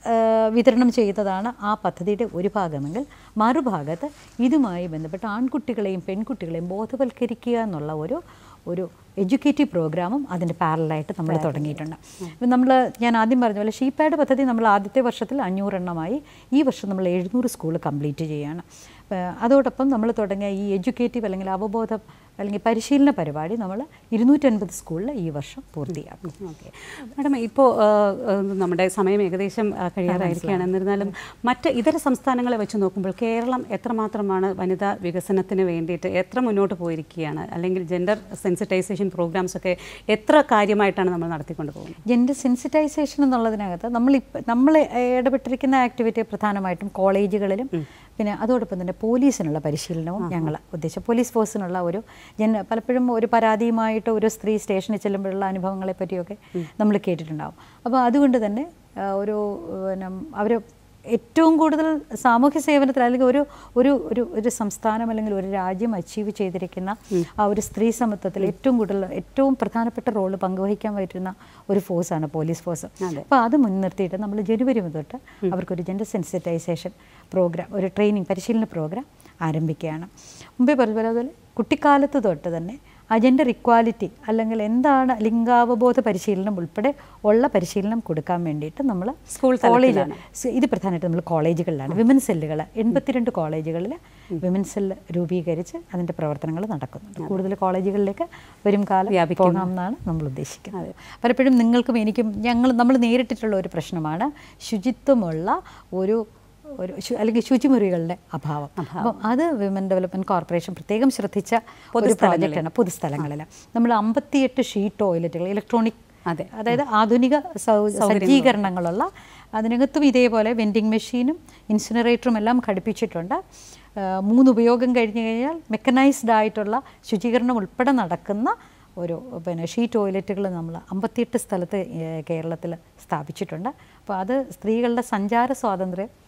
[SPEAKER 2] വിതരണം ചെയ്യുന്നതാണ് ആ പദ്ധതിയുടെ ഒരു ഭാഗമെങ്കിൽ മറുഭാഗത്ത് ഇതുമായി ബന്ധപ്പെട്ട് ആൺകുട്ടികളെയും പെൺകുട്ടികളെയും ബോധവൽക്കരിക്കുക എന്നുള്ള ഒരു ഒരു എഡ്യൂക്കേറ്റീവ് പ്രോഗ്രാമും അതിൻ്റെ പാരലായിട്ട് നമ്മൾ തുടങ്ങിയിട്ടുണ്ട് ഇപ്പം നമ്മൾ ഞാൻ ആദ്യം പറഞ്ഞ പോലെ ഷീപാഡ് പദ്ധതി നമ്മൾ ആദ്യത്തെ വർഷത്തിൽ അഞ്ഞൂറെണ്ണമായി ഈ വർഷം നമ്മൾ എഴുന്നൂറ് സ്കൂൾ കംപ്ലീറ്റ് ചെയ്യുകയാണ് ഏഹ് അതോടൊപ്പം നമ്മൾ തുടങ്ങിയ ഈ എഡ്യൂക്കേറ്റീവ് അല്ലെങ്കിൽ അവബോധം അല്ലെങ്കിൽ പരിശീലന പരിപാടി നമ്മൾ ഇരുന്നൂറ്റൻപത് സ്കൂളിൽ ഈ വർഷം പൂർത്തിയാക്കും
[SPEAKER 1] ഓക്കെ മാഡം ഇപ്പോൾ നമ്മുടെ സമയം ഏകദേശം ആ, കഴിയാറായിരിക്കുകയാണ് എന്നിരുന്നാലും മറ്റ് ഇതര സംസ്ഥാനങ്ങളെ വെച്ച് നോക്കുമ്പോൾ കേരളം എത്രമാത്രമാണ് വനിതാ വികസനത്തിന് വേണ്ടിയിട്ട് എത്ര മുന്നോട്ട് പോയിരിക്കുകയാണ് അല്ലെങ്കിൽ ജെൻഡർ സെൻസിറ്റൈസേഷൻ പ്രോഗ്രാംസ് ഒക്കെ എത്ര കാര്യമായിട്ടാണ് നമ്മൾ നടത്തിക്കൊണ്ട് പോകുന്നത്
[SPEAKER 2] ജെൻഡർ സെൻസിറ്റൈസേഷൻ എന്നുള്ളതിനകത്ത് നമ്മൾ നമ്മൾ ഇടപെട്ടിരിക്കുന്ന ആക്ടിവിറ്റി പ്രധാനമായിട്ടും കോളേജുകളിലും പിന്നെ അതോടൊപ്പം തന്നെ പോലീസിനുള്ള പരിശീലനവും ഞങ്ങൾ ഉദ്ദേശിച്ച പോലീസ് ഫോഴ്സിനുള്ള ഒരു ജൻ പലപ്പോഴും ഒരു പരാതിയുമായിട്ട് ഒരു സ്ത്രീ സ്റ്റേഷനിൽ ചെല്ലുമ്പോഴുള്ള അനുഭവങ്ങളെ പറ്റിയൊക്കെ നമ്മൾ കേട്ടിട്ടുണ്ടാവും അപ്പോൾ അതുകൊണ്ട് തന്നെ ആ, ഒരു പിന്നെ അവർ ഏറ്റവും കൂടുതൽ സാമൂഹ്യ സേവനത്തിൽ അല്ലെങ്കിൽ ഒരു ഒരു ഒരു ഒരു സംസ്ഥാനം അല്ലെങ്കിൽ ഒരു രാജ്യം അച്ചീവ് ചെയ്തിരിക്കുന്ന ആ ഒരു സ്ത്രീ സമത്വത്തിൽ ഏറ്റവും കൂടുതൽ ഏറ്റവും പ്രധാനപ്പെട്ട റോള് പങ്കുവഹിക്കാൻ പറ്റുന്ന ഒരു ഫോഴ്സാണ് പോലീസ് ഫോഴ്സ് അപ്പോൾ അത് മുൻനിർത്തിയിട്ട് നമ്മൾ ജനുവരി തൊട്ട് അവർക്കൊരു ജെൻഡർ സെൻസിറ്റൈസേഷൻ പ്രോഗ്രാം ഒരു ട്രെയിനിങ് പരിശീലന പ്രോഗ്രാം ആരംഭിക്കുകയാണ് മുമ്പേ പറഞ്ഞ പോലെ കുട്ടിക്കാലത്ത് തൊട്ട് തന്നെ അജെൻഡർ ഇക്വാലിറ്റി അല്ലെങ്കിൽ എന്താണ് ലിംഗാവബോധ പരിശീലനം ഉൾപ്പെടെ ഉള്ള പരിശീലനം കൊടുക്കാൻ വേണ്ടിയിട്ട് നമ്മൾ
[SPEAKER 1] സ്കൂൾ
[SPEAKER 2] കോളേജ് ഇത് പ്രധാനമായിട്ട് നമ്മൾ കോളേജുകളിലാണ് വിമൻ സെല്ലുകൾ എൺപത്തിരണ്ട് കോളേജുകളിൽ വിമൻ സെല്ല് രൂപീകരിച്ച് അതിൻ്റെ പ്രവർത്തനങ്ങൾ നടക്കുന്നുണ്ട് കൂടുതൽ കോളേജുകളിലേക്ക് വരും കാലം പോകാമെന്നാണ് നമ്മൾ ഉദ്ദേശിക്കുന്നത് പലപ്പോഴും നിങ്ങൾക്കും എനിക്കും ഞങ്ങൾ നമ്മൾ നേരിട്ടിട്ടുള്ള ഒരു പ്രശ്നമാണ് ശുചിത്വമുള്ള ഒരു ഒരു ശു- അല്ലെങ്കിൽ ശുചിമുറികളുടെ അഭാവം അപ്പം അത് വിമൻ ഡെവലപ്മെന്റ് കോർപ്പറേഷൻ പ്രത്യേകം ശ്രദ്ധിച്ച ഒരു പ്രോജക്റ്റാണ് പൊതുസ്ഥലങ്ങളിൽ നമ്മൾ അമ്പത്തിയെട്ട് ഷീറ്റ് ടോയ്ലറ്റുകൾ ഇലക്ട്രോണിക്
[SPEAKER 1] അതെ.
[SPEAKER 2] അതായത് ആധുനിക സൗ- സജ്ജീകരണങ്ങളുള്ള അതിനകത്തും ഇതേപോലെ വെൻഡിങ് മെഷീനും ഇൻസിനറേറ്ററും എല്ലാം ഘടിപ്പിച്ചിട്ടുണ്ട് ആ, മൂന്ന് ഉപയോഗം കഴിഞ്ഞ് കഴിഞ്ഞാൽ മെക്കനൈസ്ഡ് ആയിട്ടുള്ള ശുചീകരണം ഉൾപ്പെടെ നടക്കുന്ന ഒരു പിന്നെ ഷീ ടോയ്ലറ്റുകൾ നമ്മൾ അമ്പത്തിയെട്ട് സ്ഥലത്ത് കേരളത്തിൽ സ്ഥാപിച്ചിട്ടുണ്ട് അപ്പോൾ അത് സ്ത്രീകളുടെ സഞ്ചാര സ്വാതന്ത്ര്യം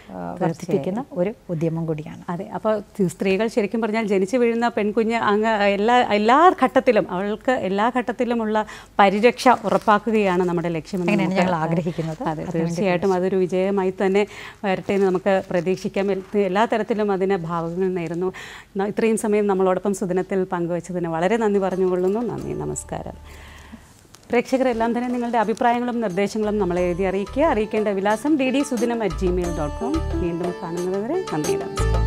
[SPEAKER 2] ആ, വർദ്ധിപ്പിക്കുന്ന ഒരു ഉദ്യമം കൂടിയാണ്
[SPEAKER 1] അതെ അപ്പോൾ സ്ത്രീകൾ ശരിക്കും പറഞ്ഞാൽ ജനിച്ചു വീഴുന്ന പെൺകുഞ്ഞ് അങ്ങ് എല്ലാ എല്ലാ ഘട്ടത്തിലും അവൾക്ക് എല്ലാ ഘട്ടത്തിലുമുള്ള പരിരക്ഷ ഉറപ്പാക്കുകയാണ് നമ്മുടെ ലക്ഷ്യമെന്ന്
[SPEAKER 2] അങ്ങനെയാണ്
[SPEAKER 1] നമുക്ക്
[SPEAKER 2] ഞങ്ങൾ ആഗ്രഹിക്കുന്നത്.
[SPEAKER 1] അതെ തീർച്ചയായിട്ടും അതൊരു വിജയമായി തന്നെ വരട്ടെ എന്ന് നമുക്ക് പ്രതീക്ഷിക്കാം എൽ- എല്ലാ തരത്തിലും അതിന് ഭാവങ്ങൾ നേരുന്നു ന- ഇത്രയും സമയം നമ്മളോടൊപ്പം സുദിനത്തിൽ പങ്കുവച്ചതിന് വളരെ നന്ദി പറഞ്ഞുകൊള്ളുന്നു നന്ദി നമസ്കാരം പ്രേക്ഷകരെല്ലാം തന്നെ നിങ്ങളുടെ അഭിപ്രായങ്ങളും നിർദ്ദേശങ്ങളും നമ്മളെ എഴുതി അറിയിക്കുക അറിയിക്കേണ്ട വിലാസം D D Sudinam at Gmail dot com വീണ്ടും കാണുന്നതുവരെ നന്ദി നമസ്കാരം